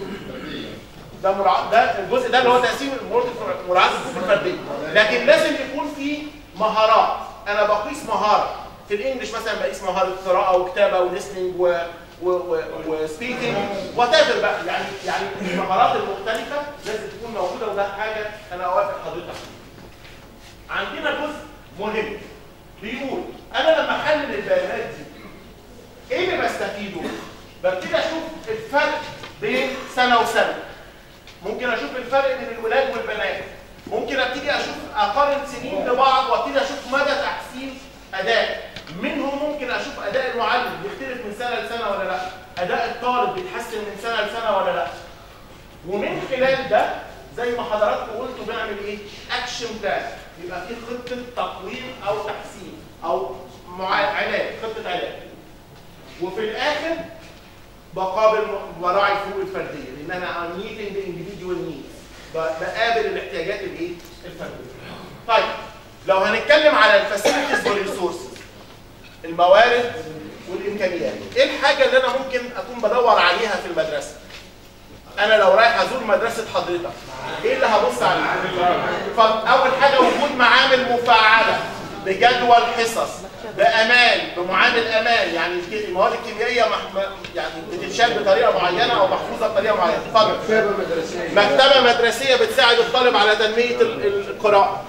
ده مرا... ده الجزء ده اللي هو تقسيم المراد مراعاه الظروف الفرديه لكن لازم يكون في مهارات انا بقيس مهاره في الانجليش مثلا بقيس مهاره قراءه وكتابه وليسننج و و و وسبيكنج وات بقى يعني يعني المهارات المختلفه لازم تكون موجوده وده حاجه انا اوافق حضرتك عندنا جزء مهم بيقول انا لما احلل البيانات دي ايه اللي بستفيده؟ ببتدي اشوف الفرق بين سنه وسنه ممكن اشوف الفرق بين الولاد والبنات ممكن ابتدي اشوف اقارن سنين ببعض وابتدي اشوف مدى تحسين اداء منهم ممكن اشوف اداء المعلم بيختلف من سنه لسنه ولا لا اداء الطالب بيتحسن من سنه لسنه ولا لا ومن خلال ده زي ما حضراتكم قلتوا بنعمل ايه اكشن بلان يبقى في خطه تقويم او تحسين او مع- علاج خطه علاج وفي الاخر بقابل براعي الفروق الفرديه لان انا I'm meeting the individual needs ب- بقابل الاحتياجات الايه الفرديه طيب لو هنتكلم على الفاسيلتيز والريسورسز الموارد والامكانيات ايه الحاجه اللي انا ممكن اكون بدور عليها في المدرسه انا لو رايح ازور مدرسه حضرتك ايه اللي هبص عليه فاول حاجه وجود معامل مفعله بجدول حصص بامان بمعامل امان يعني الك- المواد الكيميائيه مح... يعني بتتشال بطريقه معينه او محفوظه بطريقه معينه اتفضل مكتبه مدرسيه مكتبه مدرسيه بتساعد الطالب على تنميه ال- ال- القراءه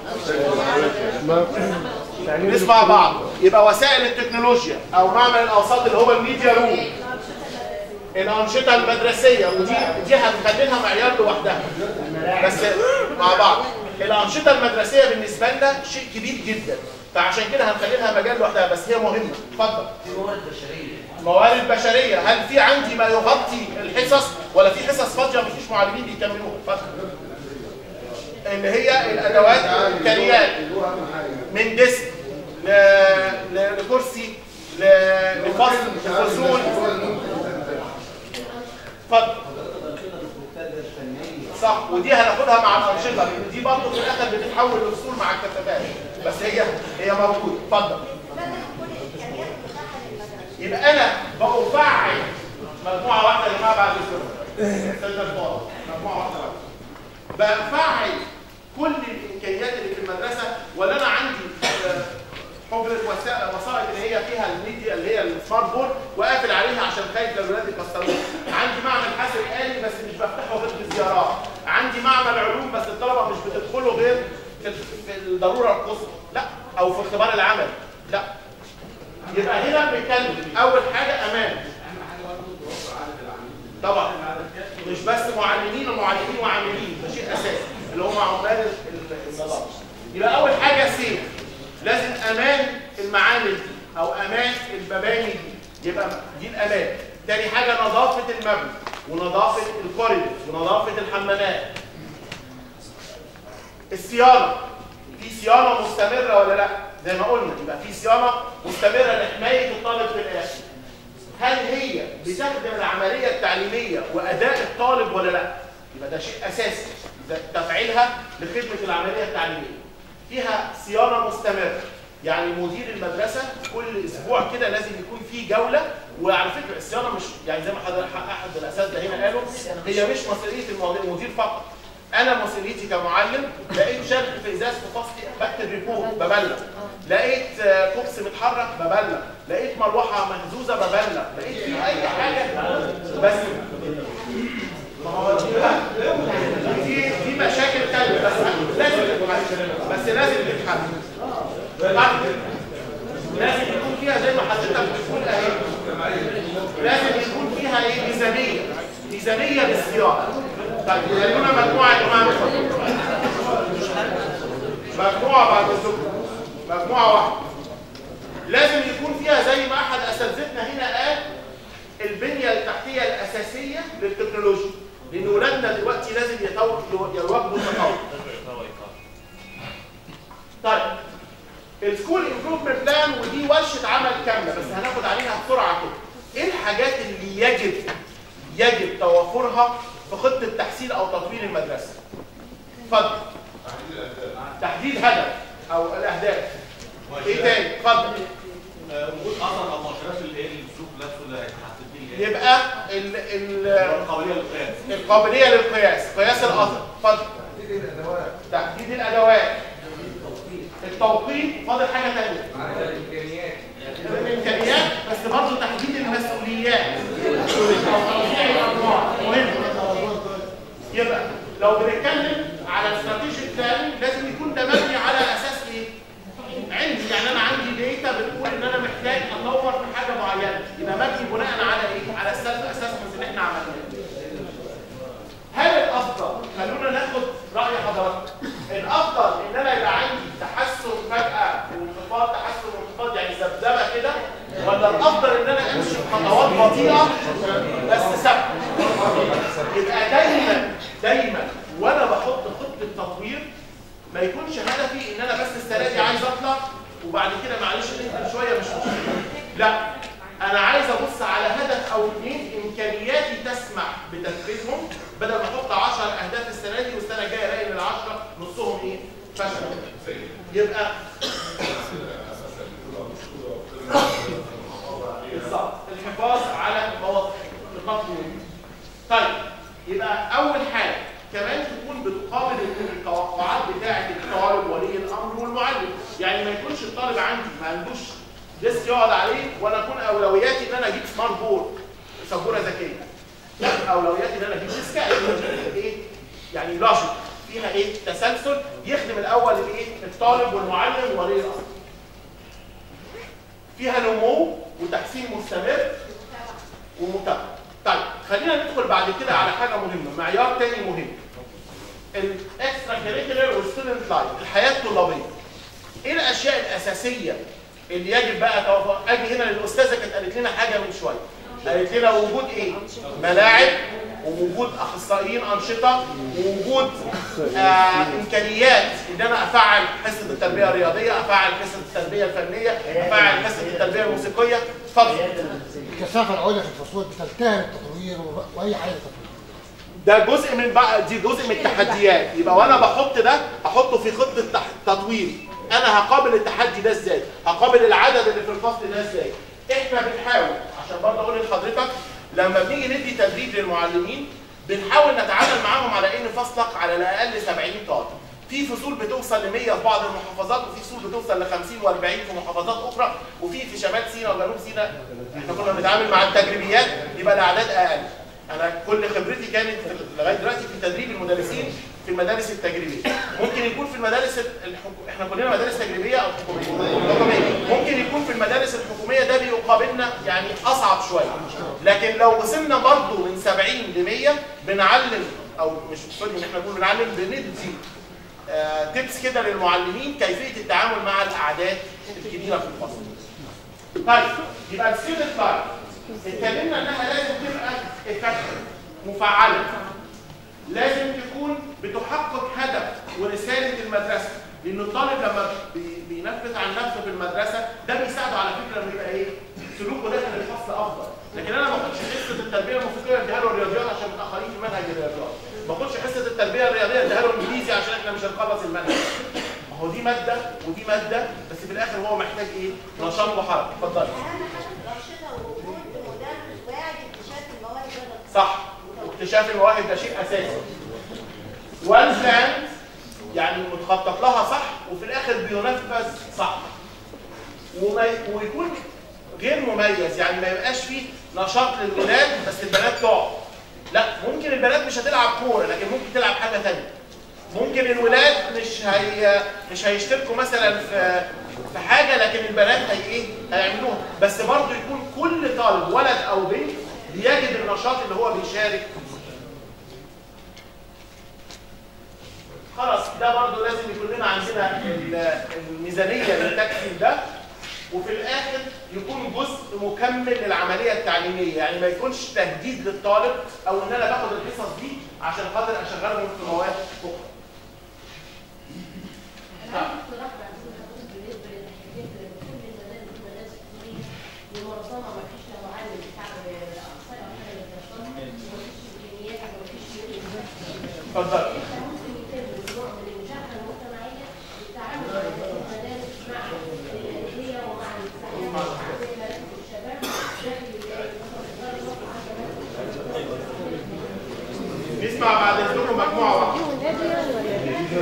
نسمع بعض يبقى وسائل التكنولوجيا او معمل الاوساط اللي هو الميديا روم الانشطه المدرسيه ودي دي هنخليها معيار لوحدها بس مع بعض الانشطه المدرسيه بالنسبه لنا شيء كبير جدا فعشان كده هنخلي لها مجال لوحدها بس هي مهمه اتفضل في موارد بشريه موارد بشريه هل في عندي ما يغطي الحصص ولا في حصص فاضيه مفيش معلمين بيكملوها اتفضل اللي هي الادوات والامكانيات من ديسك ل... ل... لكرسي ل... لفصل لفصول اتفضل صح ودي هناخدها مع الانشطه لان دي برضه في الاخر بتتحول لفصول مع الكتابات بس هي هي موجوده اتفضل يبقى انا بفعل مجموعه واحده يا جماعه بعد الفرق سنتر فور مجموعه واحده بقى. بفعل كل الامكانيات اللي في المدرسه ولا انا عندي آه، حجره وسائل وسائط اللي هي فيها الميديا اللي هي السمارت بورد وقافل عليها عشان خايف الاولاد يكسروه عندي معمل حاسب آلي بس مش بفتحه غير بالزيارات عندي معمل علوم بس الطلبه مش بتدخله غير في في الضروره القصوى لا او في اختبار العمل لا يبقى هنا بنتكلم اول حاجه امان طبعا مش بس معلمين ومعلمين وعاملين ده شيء اساسي اللي هم عمال ال- ال- النظام يبقى اول حاجه سيف لازم امان المعامل دي او امان المباني دي يبقى دي الامان تاني حاجه نظافه المبنى ونظافه الكوريدور ونظافه الحمامات الصيانه في صيانه مستمره ولا لا زي ما قلنا يبقى في صيانه مستمره لحمايه الطالب في الاخر هل هي بتخدم العمليه التعليميه واداء الطالب ولا لا يبقى ده شيء اساسي ده تفعيلها لخدمه العمليه التعليميه فيها صيانه مستمره يعني مدير المدرسه كل اسبوع كده لازم يكون في جوله وعلى فكره الصيانه مش يعني زي ما حضرتك احد الاساتذه هنا قالوا هي مش مسؤوليه المدير المدير فقط انا مسؤوليتي كمعلم لقيت شرخ في ازاز في فصلي بكتب ريبورت ببلغ لقيت آه، كوبس متحرك ببلغ لقيت مروحه مهزوزه ببلغ لقيت في اي حاجه بس ما هو دي بقى- دي دي مشاكل تانية بس لازم تتحل بس لازم تتحل طيب. لازم يكون فيها زي ما حضرتك بتقول اهي لازم يكون فيها ايه ميزانيه ميزانيه للصيانه طيب خلونا مجموعه يا جماعه مجموعه بعد الذكر مجموعه واحده لازم يكون فيها زي ما احد اساتذتنا هنا قال البنيه التحتيه الاساسيه للتكنولوجيا لان ولادنا دلوقتي لازم يتو- يواكبوا التطور طيب السكول امبروفمنت بلان ودي ورشه عمل كامله بس هناخد عليها بسرعه كده ايه الحاجات اللي يجب يجب توفرها في خطه تحسين او تطوير المدرسه اتفضل تحديد هدف او الاهداف ايه تاني اتفضل وجود اثر او مؤشرات الايه السلوك نفسه اللي هيتحسب بيه يبقى ال ال القابليه للقياس القابليه للقياس قياس الاثر اتفضل تحديد الادوات التوقيت فاضل حاجه ثانيه الامكانيات الامكانيات بس برضه تحديد المسؤوليات توزيع الادوار مهم يبقى لو بنتكلم على استراتيجي بلان لازم يكون ده مبني على اساس ايه؟ عندي يعني انا عندي داتا بتقول ان انا محتاج اطور في حاجه معينه يبقى مبني بناء على ايه؟ على السيلف اسسمنت اللي احنا عملناه. هل الافضل خلونا ناخد راي حضرتك الافضل ان انا يبقى عندي تحسن فجاه وانخفاض تحسن وانخفاض يعني ذبذبه كده ولا الافضل ان انا امشي بخطوات بطيئه بس ثابته يبقى دايما دايما وانا بحط خطه تطوير ما يكونش هدفي ان انا بس السنه دي عايز اطلع وبعد كده معلش ننزل شويه مش مشكله لا انا عايز ابص على هدف او اثنين امكانياتي تسمح بتنفيذهم بدل ما احط 10 اهداف السنه دي والسنه الجايه الاقي من العشره نصهم ايه فشل يبقى بالظبط الحفاظ على مواقف التطوير طيب يبقى اول حاجه كمان تكون بتقابل التوقعات بتاعه الطالب ولي الامر والمعلم يعني ما يكونش الطالب عندي ما عندوش ديسك يقعد عليه وانا اكون اولوياتي ان انا اجيب سمارت بورد سبوره ذكيه لا اولوياتي ان انا اجيب ديسك ايه يعني لوجيك فيها ايه تسلسل يخدم الاول الايه الطالب والمعلم وولي الامر فيها نمو وتحسين مستمر ومتابعه طيب خلينا ندخل بعد كده على حاجه مهمه معيار تاني مهم الاكسترا كاريكولر والستودنت لايف الحياه الطلابيه ايه الاشياء الاساسيه اللي يجب بقى توفر اجي هنا للاستاذه كانت قالت لنا حاجه من شويه قالت لنا وجود ايه ملاعب ووجود اخصائيين انشطه ووجود آه امكانيات ان انا افعل حصه التربيه الرياضيه افعل حصه التربيه الفنيه افعل حصه التربيه الموسيقيه اتفضل الكثافه العليا في الفصول بتلتهم التطوير و- واي حاجه تطوير ده جزء من بقى دي جزء من التحديات يبقى وانا بحط ده احطه في خطه تح- تطوير انا هقابل التحدي ده ازاي هقابل العدد اللي في الفصل ده ازاي احنا بنحاول عشان برضه اقول لحضرتك لما بنيجي ندي تدريب للمعلمين بنحاول نتعامل معاهم على ان فصلك على الاقل 70 طالب في فصول بتوصل ل 100 في بعض المحافظات وفي فصول بتوصل ل 50 و40 في محافظات اخرى وفي في شمال سيناء وجنوب سيناء احنا كنا بنتعامل مع التجريبيات يبقى الاعداد اقل انا كل خبرتي كانت في لغايه دلوقتي في تدريب المدرسين في المدارس التجريبيه ممكن يكون في المدارس الحكو... احنا كلنا مدارس تجريبيه او حكوميه حكوميه ممكن يكون في المدارس الحكوميه ده بيقابلنا يعني اصعب شويه لكن لو وصلنا برضه من 70 ل 100 بنعلم او مش سوري ان احنا نقول بنعلم بندي آه تيبس كده للمعلمين كيفيه التعامل مع الاعداد الكبيره في الفصل طيب يبقى الستودنت لايف اتكلمنا انها لازم تبقى effective، مفعله لازم تكون بتحقق هدف ورساله المدرسه لان الطالب لما بي- بينفذ عن نفسه في المدرسه ده بيساعده على فكره انه يبقى ايه سلوكه داخل الفصل افضل لكن انا ما باخدش حصه التربيه الموسيقيه اديها له الرياضيات عشان متاخرين في منهج الرياضيات ما باخدش حصه التربيه الرياضيه اديها له انجليزي عشان احنا مش هنخلص المنهج ما هو دي ماده ودي ماده بس في الاخر هو محتاج ايه نشاط وحركه اتفضلي اهم حاجه في الانشطه ووجود مدرس واعي باكتشاف المواهب لدى صح واكتشاف المواهب ده شيء اساسي وان بلاند يعني متخطط لها صح وفي الاخر بينفذ صح وما ويكون غير مميز يعني ما يبقاش فيه نشاط للولاد بس البنات تقعد لا ممكن البنات مش هتلعب كوره لكن ممكن تلعب حاجه ثانيه ممكن الولاد مش هي مش هيشتركوا مثلا في في حاجه لكن البنات هي ايه هيعملوها بس برضه يكون كل طالب ولد او بنت بيجد النشاط اللي هو بيشارك فيه خلاص ده برضه لازم يكون لنا عندنا ال- الميزانيه للتكفيل ده وفي الاخر يكون جزء مكمل للعمليه التعليميه يعني ما يكونش تهديد للطالب او ان انا باخد الحصص دي عشان خاطر اشغلهم في مواد اخرى انا عندي اقتراح بعد كده حضرتك بالنسبه للحاجات اللي كل المدارس المدارس الحكوميه ومنظمه ما فيش لا معلم بتاع الاقصى او حاجه بتشتغل ما فيش امكانيات او ما فيش اتفضل انت ممكن يتم نوع من المشاركه المجتمعيه للتعامل مع المدارس مع الانديه ومع المساحات ومع مراكز الشباب داخل نسمع بعد اذنكم مجموعه واحده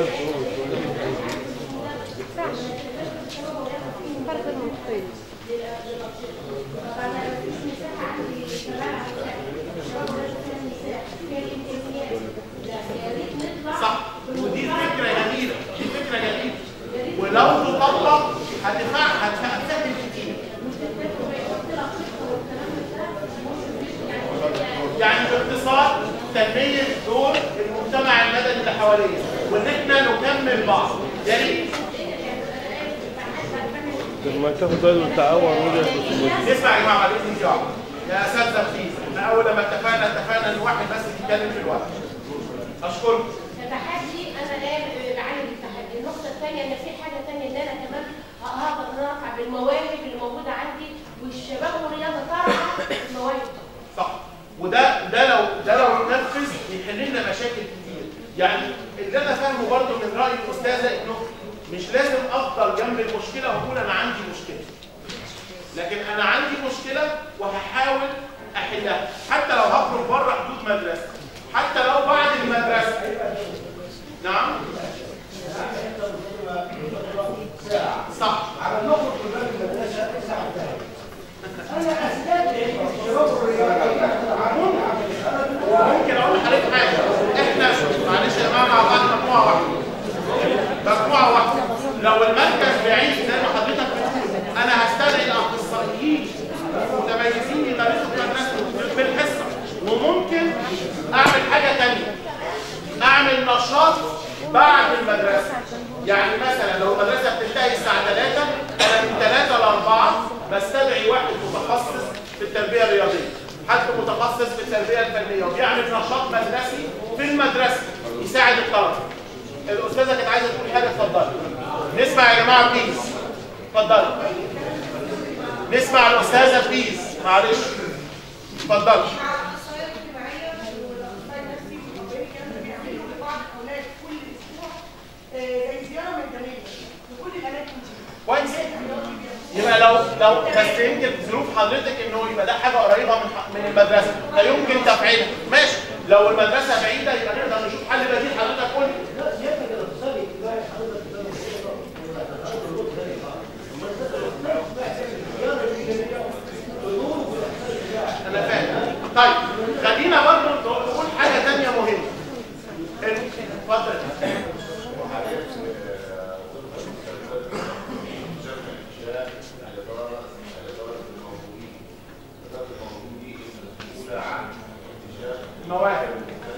صح ودي فكره جميله دي فكره جميله ولو تطبق هتفهم هتفهم كتير يعني باختصار تنميه دور المجتمع المدني اللي حوالينا وان احنا نكمل بعض يا ريت لما تاخد بالك التعاون وده نسمع يا جماعه بعد اذن انت واحد. يا اساتذه بليز احنا اول لما اتفقنا اتفقنا ان واحد بس يتكلم في الوقت اشكركم كتحدي انا لا بعالج التحدي النقطه الثانيه ان في حاجه ثانيه ان انا كمان هقدر ان أنا ارفع بالمواهب اللي موجوده عندي والشباب والرياضه ترعى المواهب صح وده ده لو ده لو اتنفذ يحل لنا مشاكل كتير يعني اللي انا فاهمه برضه من راي الاستاذه انه مش لازم افضل جنب المشكله واقول انا عندي مشكله لكن انا عندي مشكله وهحاول احلها حتى لو هخرج بره حدود مدرسه حتى لو بعد المدرسه نعم صح على النقط كلها في المدرسه الساعه بتاعتي انا استدعي شباب الرياضه ممكن اقول لحضرتك حاجه احنا معلش يا جماعه مع بعض مجموعه واحده مجموعه واحده لو المركز بعيد زي ما حضرتك بتقول انا هستدعي الاخصائيين المتميزين يدرسوا في المدرسه في الحصه وممكن اعمل حاجه ثانيه اعمل نشاط بعد المدرسه يعني مثلا لو المدرسه بتنتهي الساعه 3 انا من 3 ل 4 بستدعي واحد متخصص في التربيه الرياضيه حد متخصص في التربيه الفنيه وبيعمل نشاط مدرسي في المدرسه يساعد الطلبه الاستاذه كانت عايزه تقول حاجه اتفضلي نسمع يا جماعه بليز اتفضلي نسمع الاستاذه بليز معلش اتفضلي زي زياره ميدانيه في كل الاماكن كويس يبقى لو لو بس يمكن ظروف حضرتك انه يبقى ده حاجه قريبه من من المدرسه فيمكن تفعيلها ماشي لو المدرسه بعيده يبقى نقدر نشوف حل بديل حضرتك قول انا فاهم طيب خلينا برضه نقول حاجه ثانيه مهمه اتفضل المواهب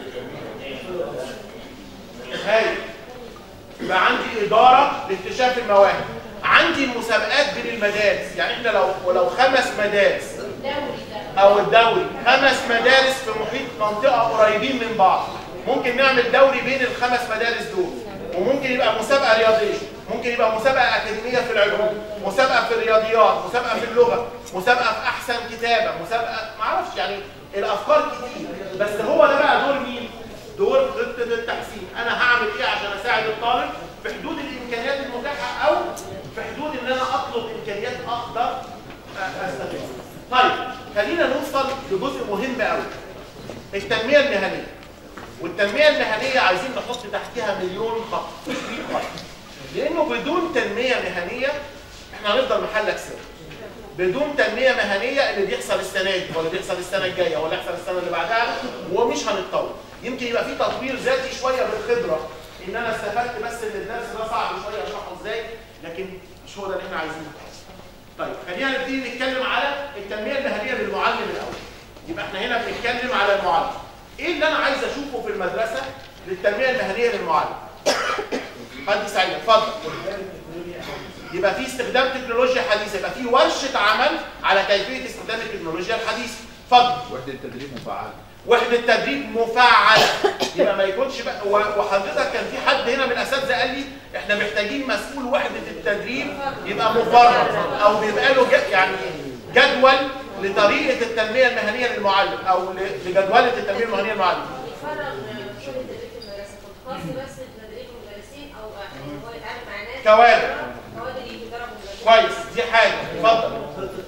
هاي يبقى عندي إدارة لاكتشاف المواهب عندي مسابقات بين المدارس يعني احنا لو ولو خمس مدارس او الدوري خمس مدارس في محيط منطقة قريبين من بعض ممكن نعمل دوري بين الخمس مدارس دول وممكن يبقى مسابقة رياضية ممكن يبقى مسابقة أكاديمية في العلوم مسابقة في الرياضيات مسابقة في اللغة مسابقة في أحسن كتابة مسابقة معرفش يعني الأفكار كتير بس هو ده بقى دور مين؟ دور خطة التحسين أنا هعمل إيه عشان أساعد الطالب في حدود الإمكانيات المتاحة أو في حدود إن أنا أطلب إمكانيات أقدر أستفيد طيب خلينا نوصل لجزء مهم قوي التنمية المهنية والتنمية المهنية عايزين نحط تحتها مليون خط 100 خط لأنه بدون تنمية مهنية احنا هنفضل محلك سر بدون تنميه مهنيه اللي بيحصل السنه دي ولا بيحصل السنه الجايه ولا يحصل السنه اللي بعدها ومش هنتطور يمكن يبقى في تطوير ذاتي شويه بالخبره ان انا استفدت بس ان الدرس ده صعب شويه اشرحه ازاي لكن مش هو ده اللي احنا عايزينه طيب خلينا نبتدي نتكلم على التنميه المهنيه للمعلم الاول يبقى احنا هنا بنتكلم على المعلم ايه اللي انا عايز اشوفه في المدرسه للتنميه المهنيه للمعلم حد سعيد اتفضل يبقى في استخدام تكنولوجيا حديثه يبقى في ورشه عمل على كيفيه استخدام التكنولوجيا الحديثه اتفضل وحده تدريب مفعله وحده تدريب مفعله يبقى ما يكونش بقى و- وحضرتك كان في حد هنا من الاساتذه قال لي احنا محتاجين مسؤول وحده التدريب يبقى مفرد او بيبقى له ج- يعني جدول لطريقه التنميه المهنيه للمعلم او ل- لجدوله التنميه المهنيه للمعلم فرغ كل تدريب المدرسه خاص بس بتدريب المدرسين او هو يتعامل مع ناس كوادر. كوادر يدربوا المدرسين كويس دي حاجه اتفضل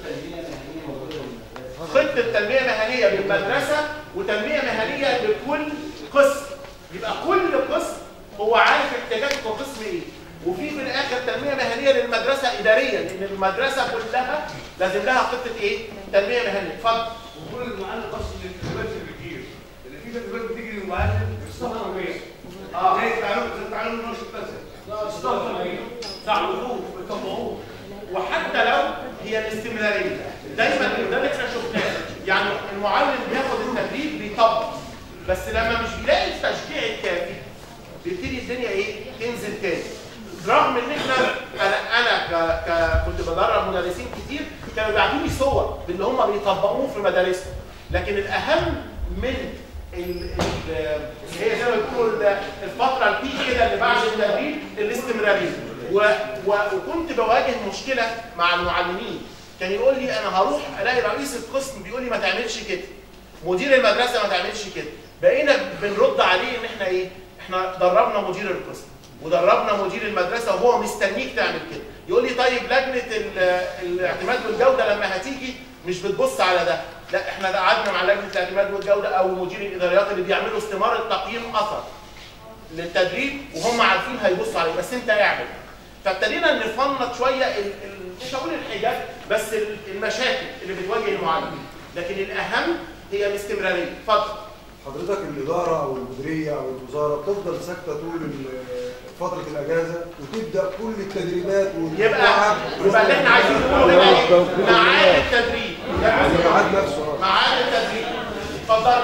خطه تنميه مهنيه للمدرسه وتنميه مهنيه لكل قسم يبقى كل قسم هو عارف احتياجاته كقسم ايه وفي في الاخر تنميه مهنيه للمدرسه اداريا لان المدرسه كلها لازم لها خطه ايه تنميه مهنيه اتفضل وكل المعلم بس للتدريبات اللي بتجيله اللي في تدريبات بتيجي للمعلم الصفحه وبيه اه زي تعلم زي تعلم نشر التسع تعرفوه وتطبقوه وحتى لو هي الاستمراريه دايما ده اللي احنا شفناه يعني المعلم بياخد التدريب بيطبق بس لما مش بيلاقي التشجيع الكافي بيبتدي الدنيا ايه تنزل تاني رغم ان احنا انا انا ك... ك... كنت بدرب مدرسين كتير كانوا بيبعتوا لي صور باللي هم بيطبقوه في مدارسهم لكن الاهم من ال- ال- اللي هي زي ما بيقولوا ال- الفتره البيك كده اللي بعد التدريب الاستمراريه و... و... وكنت بواجه مشكله مع المعلمين كان يقول لي انا هروح الاقي رئيس القسم بيقول لي ما تعملش كده مدير المدرسه ما تعملش كده بقينا بنرد عليه ان احنا ايه احنا دربنا مدير القسم ودربنا مدير المدرسه وهو مستنيك تعمل كده يقول لي طيب لجنه ال- الاعتماد والجوده لما هتيجي مش بتبص على ده لا احنا ده قعدنا مع لجنه الاعتماد والجوده او مدير الاداريات اللي بيعملوا استماره تقييم اثر للتدريب وهم عارفين هيبصوا عليه بس انت اعمل فابتدينا نفنط شويه ال- ال- مش هقول الحجاب بس ال- المشاكل اللي بتواجه المعلمين لكن الاهم هي الاستمراريه اتفضل حضرتك الإدارة أو المديرية أو الوزارة بتفضل ساكتة طول ال- فترة الأجازة وتبدأ كل التدريبات يبقى يبقى اللي احنا عايزين نقوله هنا ايه؟ ميعاد التدريب يعني الميعاد نفسه ميعاد التدريب اتفضل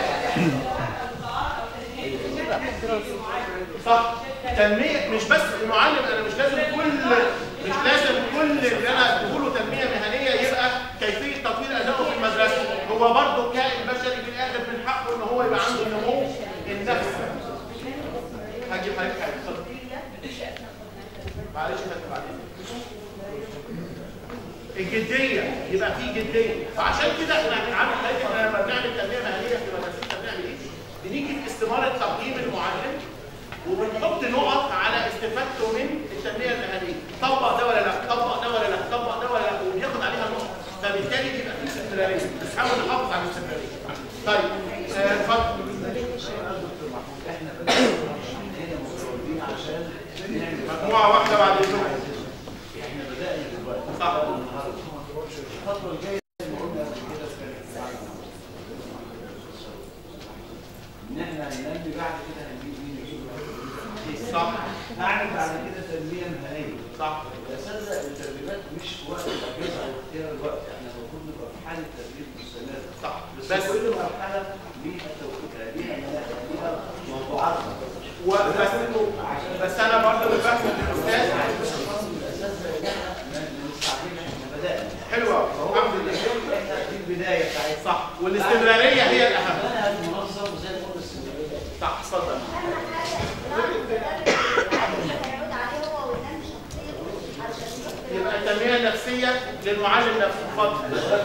صح تنمية مش بس المعلم انا مش لازم كل مش لازم كل اللي انا بقوله تنمية مهنية يبقى كيفية تطوير ادائه في المدرسة هو برضه كائن بشري في الاخر من حقه ان هو يبقى عنده نمو النفس هجيب حضرتك حاجة اتفضل. معلش انت بعدين الجديه يبقى في جديه فعشان كده احنا عارف حضرتك احنا لما بنعمل تنميه مهنيه في مدرستنا بنعمل ايه؟ بنيجي في استماره تقييم المعلم وبنحط نقط على استفادته من التنميه المهنيه طبق ده ولا لا طبق ده ولا لا طبق ده ولا لا وبياخد عليها نقط فبالتالي بيبقى في استمراريه بنحاول نحافظ على الاستمراريه طيب آه، اتفضل مجموعه واحده بعد اذنكم احنا بدانا دلوقتي صح الخطوه الجايه اللي قلنا قبل كده كانت ان احنا هننمي بعد كده هنجيب مين يجيب صح هعمل بعد كده تنميه مهنيه صح الاساتذه التدريبات مش في وقت الاجازه او اختيار الوقت احنا المفروض نبقى في حاله تدريب مستمر صح بس بس كل مرحله ليها توقيتها ليها ليها موضوعاتها وبس بس انا برضه بفهم الاستاذ حلوه الحمد لله دي البدايه بتاعتها صح والاستمراريه هي الاهم منهج منظم زي ما قلنا الاستمراريه صح اتفضل يبقى التنميه النفسيه للمعلم نفسه اتفضل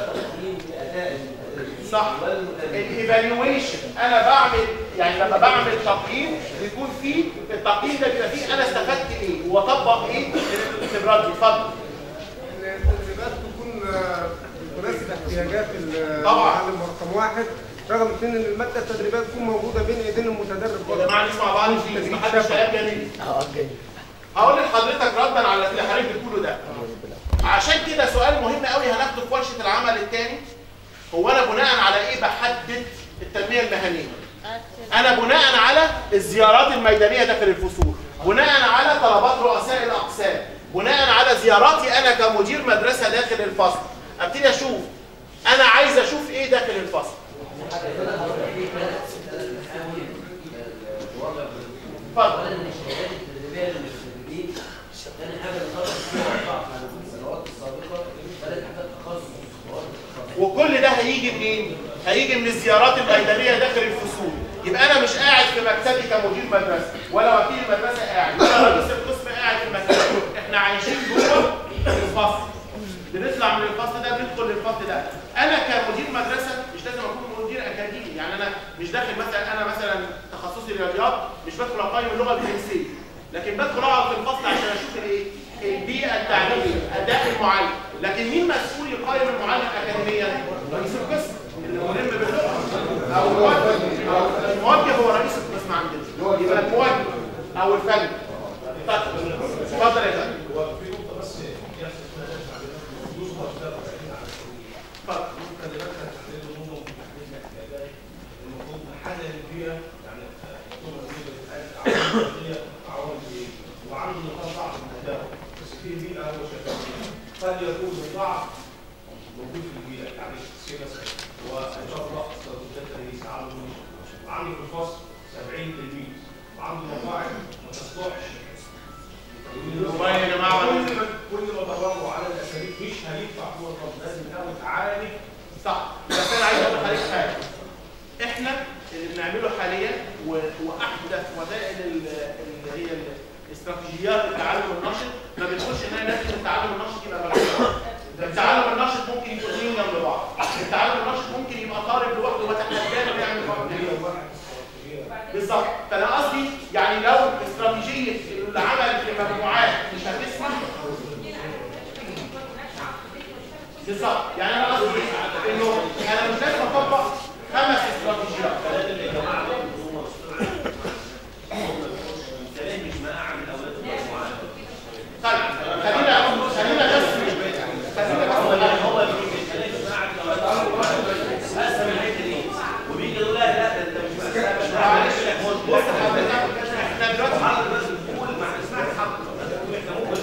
صح الايفالويشن انا بعمل يعني لما بعمل تقييم بيكون فيه التقييم ده بيبقى فيه انا استفدت ايه واطبق ايه من الخبرات دي اتفضل التدريبات تكون آه، تناسب احتياجات طبعاً. المعلم رقم واحد رغم ان الماده التدريبيه تكون موجوده بين ايدين المتدرب يا جماعه نسمع بعض فيه تدريب محدش شفوي. كلام جميل هقول لحضرتك ردا على اللي حضرتك بتقوله ده عشان كده سؤال مهم قوي هناخده في ورشه العمل الثاني هو انا بناء على ايه بحدد التنميه المهنيه انا بناء على الزيارات الميدانيه داخل الفصول بناء على طلبات رؤساء الاقسام بناء على زياراتي انا كمدير مدرسه داخل الفصل ابتدي اشوف انا عايز اشوف ايه داخل الفصل اتفضل الشهادات التدريبيه للمدربين ثاني حاجه الخاصه بالموقع مع السنوات السابقه ثالث حاجه التخصص مواد التخصص وكل ده هيجي منين؟ هيجي من الزيارات الميدانيه داخل الفصول يبقى انا مش قاعد في مكتبي كمدير مدرسه ولا وكيل مدرسه قاعد ولا رئيس القسم قاعد في مكتبه احنا عايشين جوه الفصل بنطلع من الفصل ده بندخل للفصل ده انا كمدير مدرسه مش لازم اكون مدير اكاديمي يعني انا مش داخل مثلا انا مثلا تخصصي رياضيات مش بدخل اقيم اللغه الفرنسيه لكن بدخل اقعد في الفصل عشان اشوف الايه البيئه التعليميه اداء المعلم لكن مين مسؤول يقيم المعلم اكاديميا رئيس القسم اللي ملم باللغه او الموجه او الموجه هو رئيس القسم عندنا يبقى الموجه او الفني اتفضل اتفضل يا فندم هو في نقطه بس يحصل فيها نقطه عندنا يوسف اشتغل على اتفضل ممكن دلوقتي هتحدد منهم تحديد الاحتياجات المفروض نحلل البيئه يعني الدكتور وزير الحياه تعاون بايه؟ وعنده نقاط ضعف في التداول بس في بيئه هو شغال فيها قد يكون الضعف موجود في البيئه يعني سي مثلا هو ان شاء الله استراتيجيات تدريس عنده وعنده في الفصل 70 تلميذ وعنده مقاعد ما تصلحش والله يا جماعه كل ما كل ما بدوروا على الاساليب مش هينفع هو الرب لازم الاول تعالج صح بس انا عايز اقول لحضرتك حاجه احنا اللي بنعمله حاليا و- واحدث وسائل ال- اللي هي ال- استراتيجيات التعلم النشط ما بتقولش ان انا لازم التعلم النشط يبقى مجموعه التعلم النشط ممكن يبقوا اثنين جنب بعض التعلم النشط ممكن يبقى طالب لوحده وتحداه ويعمل فرق بالظبط فانا قصدي يعني لو استراتيجيه العمل في مجموعات مش هتسمح بالظبط يعني انا قصدي انه انا مش لازم اطبق خمس استراتيجيات طيب خلينا خلينا بس خلينا بس هو اسهل من الحته دي وبيجي يقول لا لا ده انت مش معلش بص حضرتك احنا دلوقتي حضرتك بس بتقول ما سمعت حضرتك احنا ممكن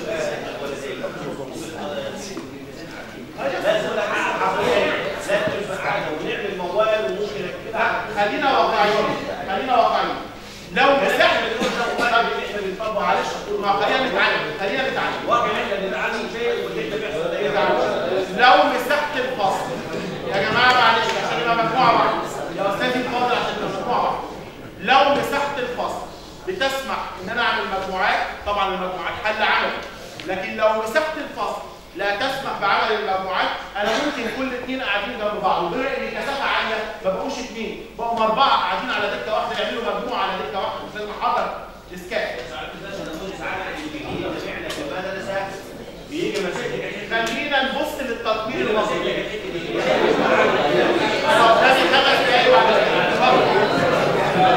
لازم ولا حاجه حضرتك لازم تبقى قاعده ونعمل موال وممكن كده خلينا واقعيين خلينا واقعيين لو مسحنا معلش ما خلينا نتعلم خلينا نتعلم واقع احنا بنتعلم شيء والحته بيحصل لو مسحت الفصل يا جماعه معلش عشان يبقى مجموعه واحده يا استاذي الفاضل عشان تبقى مجموعه واحده لو مسحت الفصل بتسمح ان انا اعمل مجموعات طبعا المجموعات حل عملي لكن لو مسحت الفصل لا تسمح بعمل المجموعات انا ممكن كل اثنين قاعدين جنب بعض وبما ان الكثافه عاليه ما بقوش اثنين بقوا اربعه قاعدين على دكه واحده يعملوا مجموعه على دكه واحده زي ما حضر اسكات بيجي مشاكل خلينا نبص للتطوير المصري طب لازم خمس دقايق بعد كده اتفضل.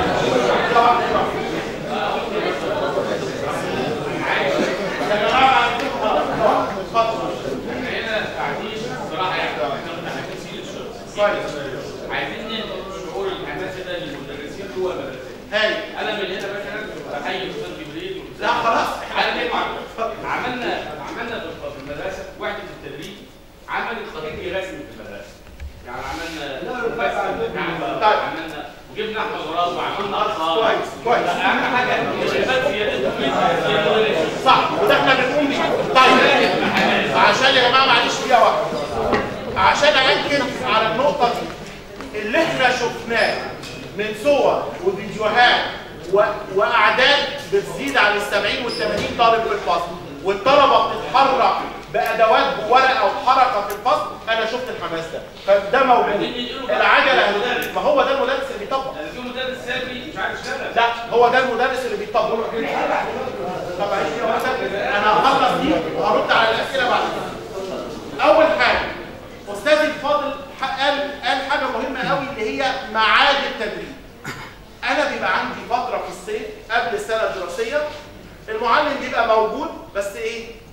يا جماعه عندكم غلط. اتفضل هنا قاعدين بصراحه يعني احنا كنا حاسين الشغل كويس عايزين ننقل شعور الحماسه ده للمدرسين جوه المدرسه هاي انا من هنا مثلا بحيي الاستاذ جبريل لا خلاص انا ليه عملنا عملنا في المدرسه وحده التدريب عملت خريطه رسمي في المدرسه يعني عملنا طيب. عملنا وجبنا احمد غراب وعملنا ارقام كويس كويس اهم حاجه مش بس هي التدريب صح وده احنا بنقوم بيه طيب عشان يا جماعه معلش دقيقه واحده عشان ااكد على النقطه دي اللي احنا شفناه من صور وفيديوهات و... واعداد بتزيد عن ال 70 وال 80 طالب في الفصل والطلبه بتتحرك بادوات بورقه وحركه في الفصل انا شفت الحماس ده فده موجود العجله ما هو ده المدرس اللي بيطبق في مدرس سلبي مش عارف يشتغل لا هو ده المدرس اللي بيطبق طب عيش يا ولد انا هخلص دي وهرد على الاسئله بعد كده اول حاجه استاذي الفاضل ح- قال قال حاجه مهمه قوي اللي هي ميعاد التدريب انا بيبقى عندي فتره في الصيف قبل السنه الدراسيه المعلم بيبقى موجود بس ايه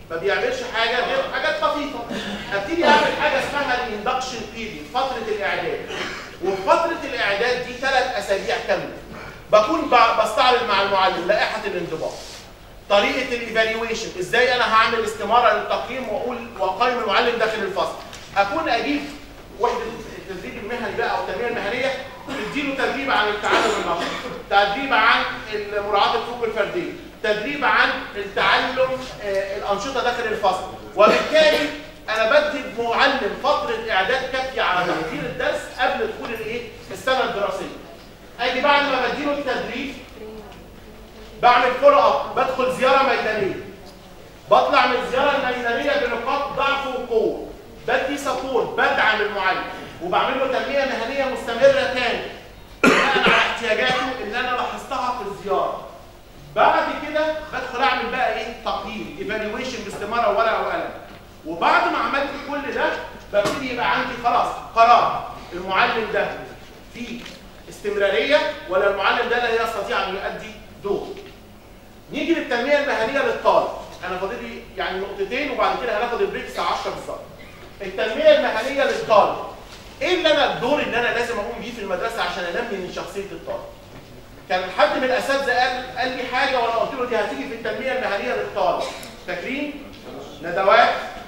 ما بيعملش حاجه غير حاجات بسيطه ابتدي اعمل حاجه اسمها الاندكشن بيريد فتره الاعداد وفي فتره الاعداد دي ثلاث اسابيع كامله بكون ب- بستعرض مع المعلم لائحه الانضباط طريقه الايفالويشن ازاي انا هعمل استماره للتقييم واقول واقيم المعلم داخل الفصل اكون اجيب وحده التدريب المهني بقى او التنميه المهنيه تديله تدريب عن التعلم النشطي تدريب عن مراعاه الفروق الفرديه تدريب عن التعلم آه، الانشطه داخل الفصل وبالتالي انا بدي المعلم فتره اعداد كافيه على تحضير الدرس قبل دخول الايه السنه الدراسيه اجي بعد ما بديله التدريب بعمل فولو اب بدخل زياره ميدانيه بطلع من الزياره الميدانيه بنقاط ضعف وقوه بدي سبورت بدعم المعلم وبعمل له تنميه مهنيه مستمره تاني بناء على احتياجاته اللي انا لاحظتها في الزياره بعد كده بدخل اعمل بقى ايه تقييم ايفالويشن باستماره وورقه وقلم وبعد ما عملت كل ده ببتدي يبقى عندي خلاص قرار المعلم ده فيه استمراريه ولا المعلم ده لا يستطيع ان يؤدي دور نيجي للتنميه المهنيه للطالب انا فاضل لي يعني نقطتين وبعد كده هناخد البريك الساعه 10 بالظبط التنميه المهنيه للطالب ايه اللي انا الدور اللي انا لازم اقوم بيه في المدرسه عشان انمي من شخصيه الطالب كان حد من الاساتذه قال قال لي حاجه وانا قلت له دي هتيجي في التنميه المهنيه للطالب فاكرين ندوات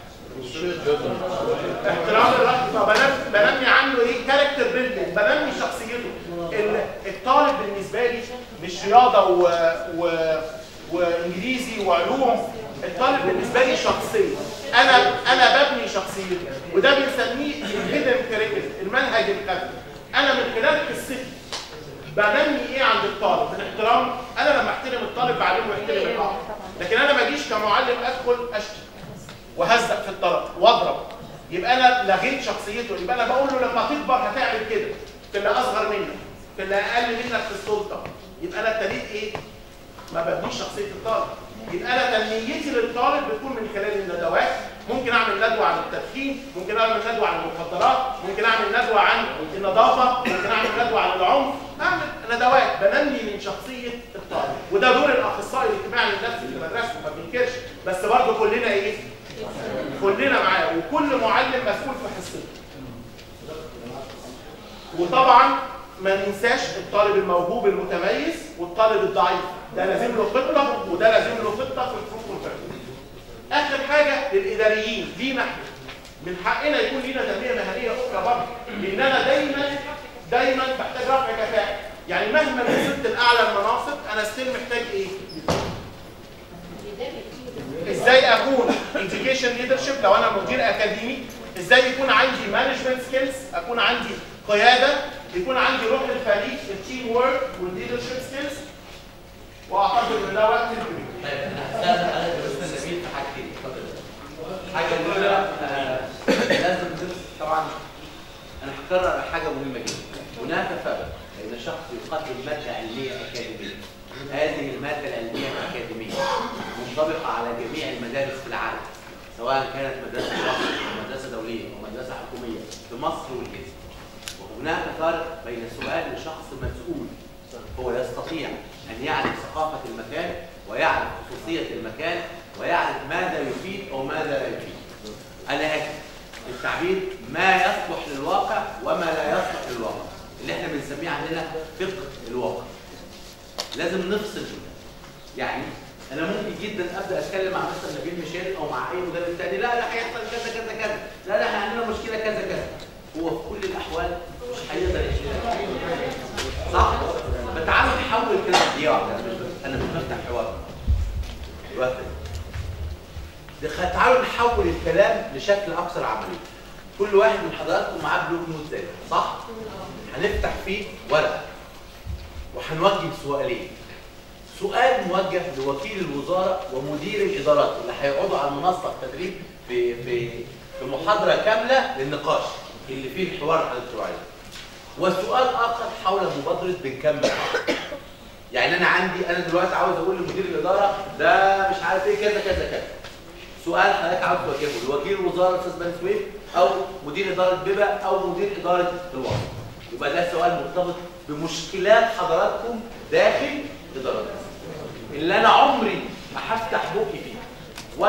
احترام الرأي فبنمي بنمي عنه ايه كاركتر بيلدينج بنمي شخصيته ال- الطالب بالنسبه لي مش رياضه و... و... وانجليزي وعلوم الطالب بالنسبه لي شخصيه انا انا ببني شخصيته وده بنسميه الهيدن كاريكتر المنهج الخفي انا من خلال قصتي بنمي ايه عند الطالب من احترام انا لما احترم الطالب بعلمه يحترم الاخر لكن انا ما اجيش كمعلم ادخل اشتم وهزق في الطلب واضرب يبقى انا لغيت شخصيته يبقى انا بقول له لما تكبر هتعمل كده في اللي اصغر منك في اللي اقل منك في السلطه يبقى انا ابتديت ايه ما ببنيش شخصيه الطالب يبقى انا تنميتي للطالب بتكون من خلال الندوات ممكن اعمل ندوه عن التدخين ممكن اعمل ندوه عن المخدرات ممكن اعمل ندوه عن النظافه ممكن اعمل ندوه عن العنف اعمل ندوات بنمي من شخصيه الطالب وده دور الاخصائي الاجتماعي النفسي في المدرسه ما بننكرش بس برضه كلنا ايه كلنا معاه وكل معلم مسؤول في حصته وطبعا ما ننساش الطالب الموهوب المتميز والطالب الضعيف ده لازم له خطه وده لازم له خطه في الفروق والفرديه اخر حاجه للاداريين لينا احنا من حقنا يكون لينا تنميه مهنيه اخرى برضه لان انا دايما دايما بحتاج رفع كفاءه يعني مهما وصلت لاعلى المناصب انا ستيل محتاج ايه ازاي اكون education leadership لو انا مدير اكاديمي ازاي يكون عندي مانجمنت سكيلز اكون عندي قياده يكون عندي روح الفريق التيم وورك والليدرشيب سكيلز واعتقد ان ده وقت البريك طيب انا هستاذن حضرتك بس نبيل في حاجتين اتفضل حاجه الاولى آه، لازم ندرس طبعا انا هكرر حاجه مهمه جدا هناك فرق بين شخص يقدم ماده علميه اكاديميه هذه الماده العلميه الاكاديميه منطبقه على جميع المدارس في العالم سواء كانت مدرسه مصر او مدرسه دوليه او مدرسه حكوميه في مصر والجزء وهناك فرق بين سؤال لشخص مسؤول هو يستطيع أن يعرف ثقافة المكان ويعرف خصوصية المكان ويعرف ماذا يفيد أو ماذا لا يفيد أنا آسف التعبير ما يصلح للواقع وما لا يصلح للواقع اللي احنا بنسميه عندنا فقه الواقع لازم نفصل بده يعني انا ممكن جدا ابدا اتكلم مع مثلا نبيل ميشيل او مع اي مدرب تاني لا لا هيحصل كذا كذا كذا لا لا احنا عندنا مشكله كذا كذا هو في كل الاحوال مش هيقدر يشيلها صح؟ فتعالوا نحول كده دي واحده أنا مش- انا مش بفتح حوار دلوقتي دخل- تعالوا نحول الكلام لشكل اكثر عملي كل واحد من حضراتكم معاه بلوك نوت زي ده، صح؟ هنفتح فيه ورقه وهنوجه سؤالين سؤال موجه لوكيل الوزاره ومدير الادارات اللي هيقعدوا على منصه التدريب في في في محاضره كامله للنقاش اللي فيه الحوار اللي حضرتك عايزه وسؤال اخر حول مبادره بنكمل يعني انا عندي انا دلوقتي عاوز اقول لمدير الاداره ده مش عارف ايه كذا كذا كذا سؤال حضرتك عاوز توجهه لوكيل الوزاره استاذ بني سويف او مدير اداره بيبا او مدير اداره الوسط يبقى ده سؤال مرتبط بمشكلات حضراتكم داخل ادارات اللي انا عمري ما هفتح بوقي فيه ولا عمري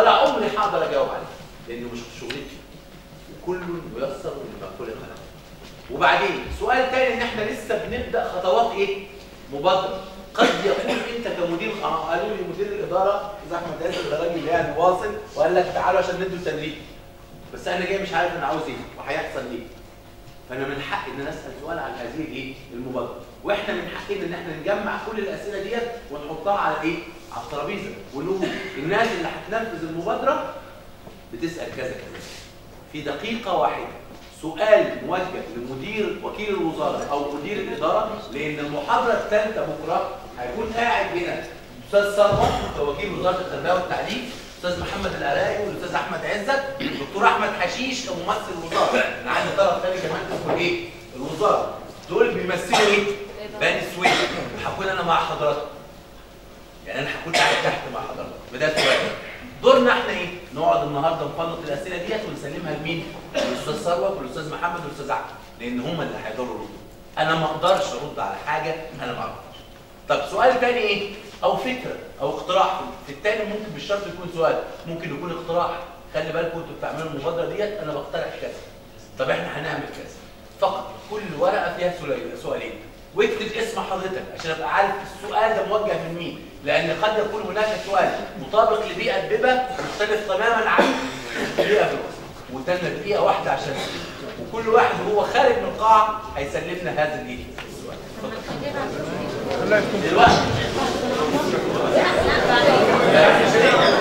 سالوني هقدر اجاوب عليه لانه مش شغلتي كل ميسر لما خلق له وبعدين سؤال تاني ان احنا لسه بنبدا خطوات ايه مبادره قد يكون انت كمدير اه قالوا لي مدير الاداره اذا احمد ياسر ده راجل يعني واصل وقال لك تعالوا عشان ندوا تدريب بس انا جاي مش عارف انا عاوز ايه وهيحصل ايه فانا من حقي ان انا اسال سؤال عن هذه الايه المبادره واحنا من حقنا ان احنا نجمع كل الاسئله ديت ونحطها على ايه على الترابيزه ونقول الناس اللي هتنفذ المبادره بتسال كذا كذا في دقيقه واحده سؤال موجه لمدير وكيل الوزاره او مدير الاداره لان المحاضره الثالثه بكره هيكون قاعد هنا استاذ ثروت وكيل وزاره التربيه والتعليم استاذ محمد العراقي والاستاذ احمد عزت والدكتور احمد حشيش كممثل الوزاره انا عندي طرف ثاني كمان اسمه ايه الوزاره دول بيمثلوا ايه بني سويف هكون انا مع حضراتكم يعني انا هكون قاعد تحت مع حضرتك بدايه سؤال دورنا احنا ايه؟ نقعد النهارده نفنط الاسئله ديت ونسلمها لمين؟ للاستاذ ثروت والاستاذ محمد والاستاذ احمد لان هم اللي هيقدروا يردوا. انا ما اقدرش ارد على حاجه انا ما اعرفهاش. طب سؤال تاني ايه؟ او فكره او اقتراح في التاني ممكن مش شرط يكون سؤال ممكن يكون اقتراح خلي بالكم انتوا بتعملوا المبادره ديت انا بقترح كذا. طب احنا هنعمل كذا. فقط كل ورقه فيها سؤالين سؤالين واكتب اسم حضرتك عشان ابقى عارف السؤال ده موجه من مين لان قد يكون هناك سؤال مطابق لبيئه بيبه مختلف تماما عن بيئه في الوسط وادالنا دقيقه واحده عشان وكل واحد وهو خارج من القاعه هيسلمنا هذا الايه السؤال دلوقتي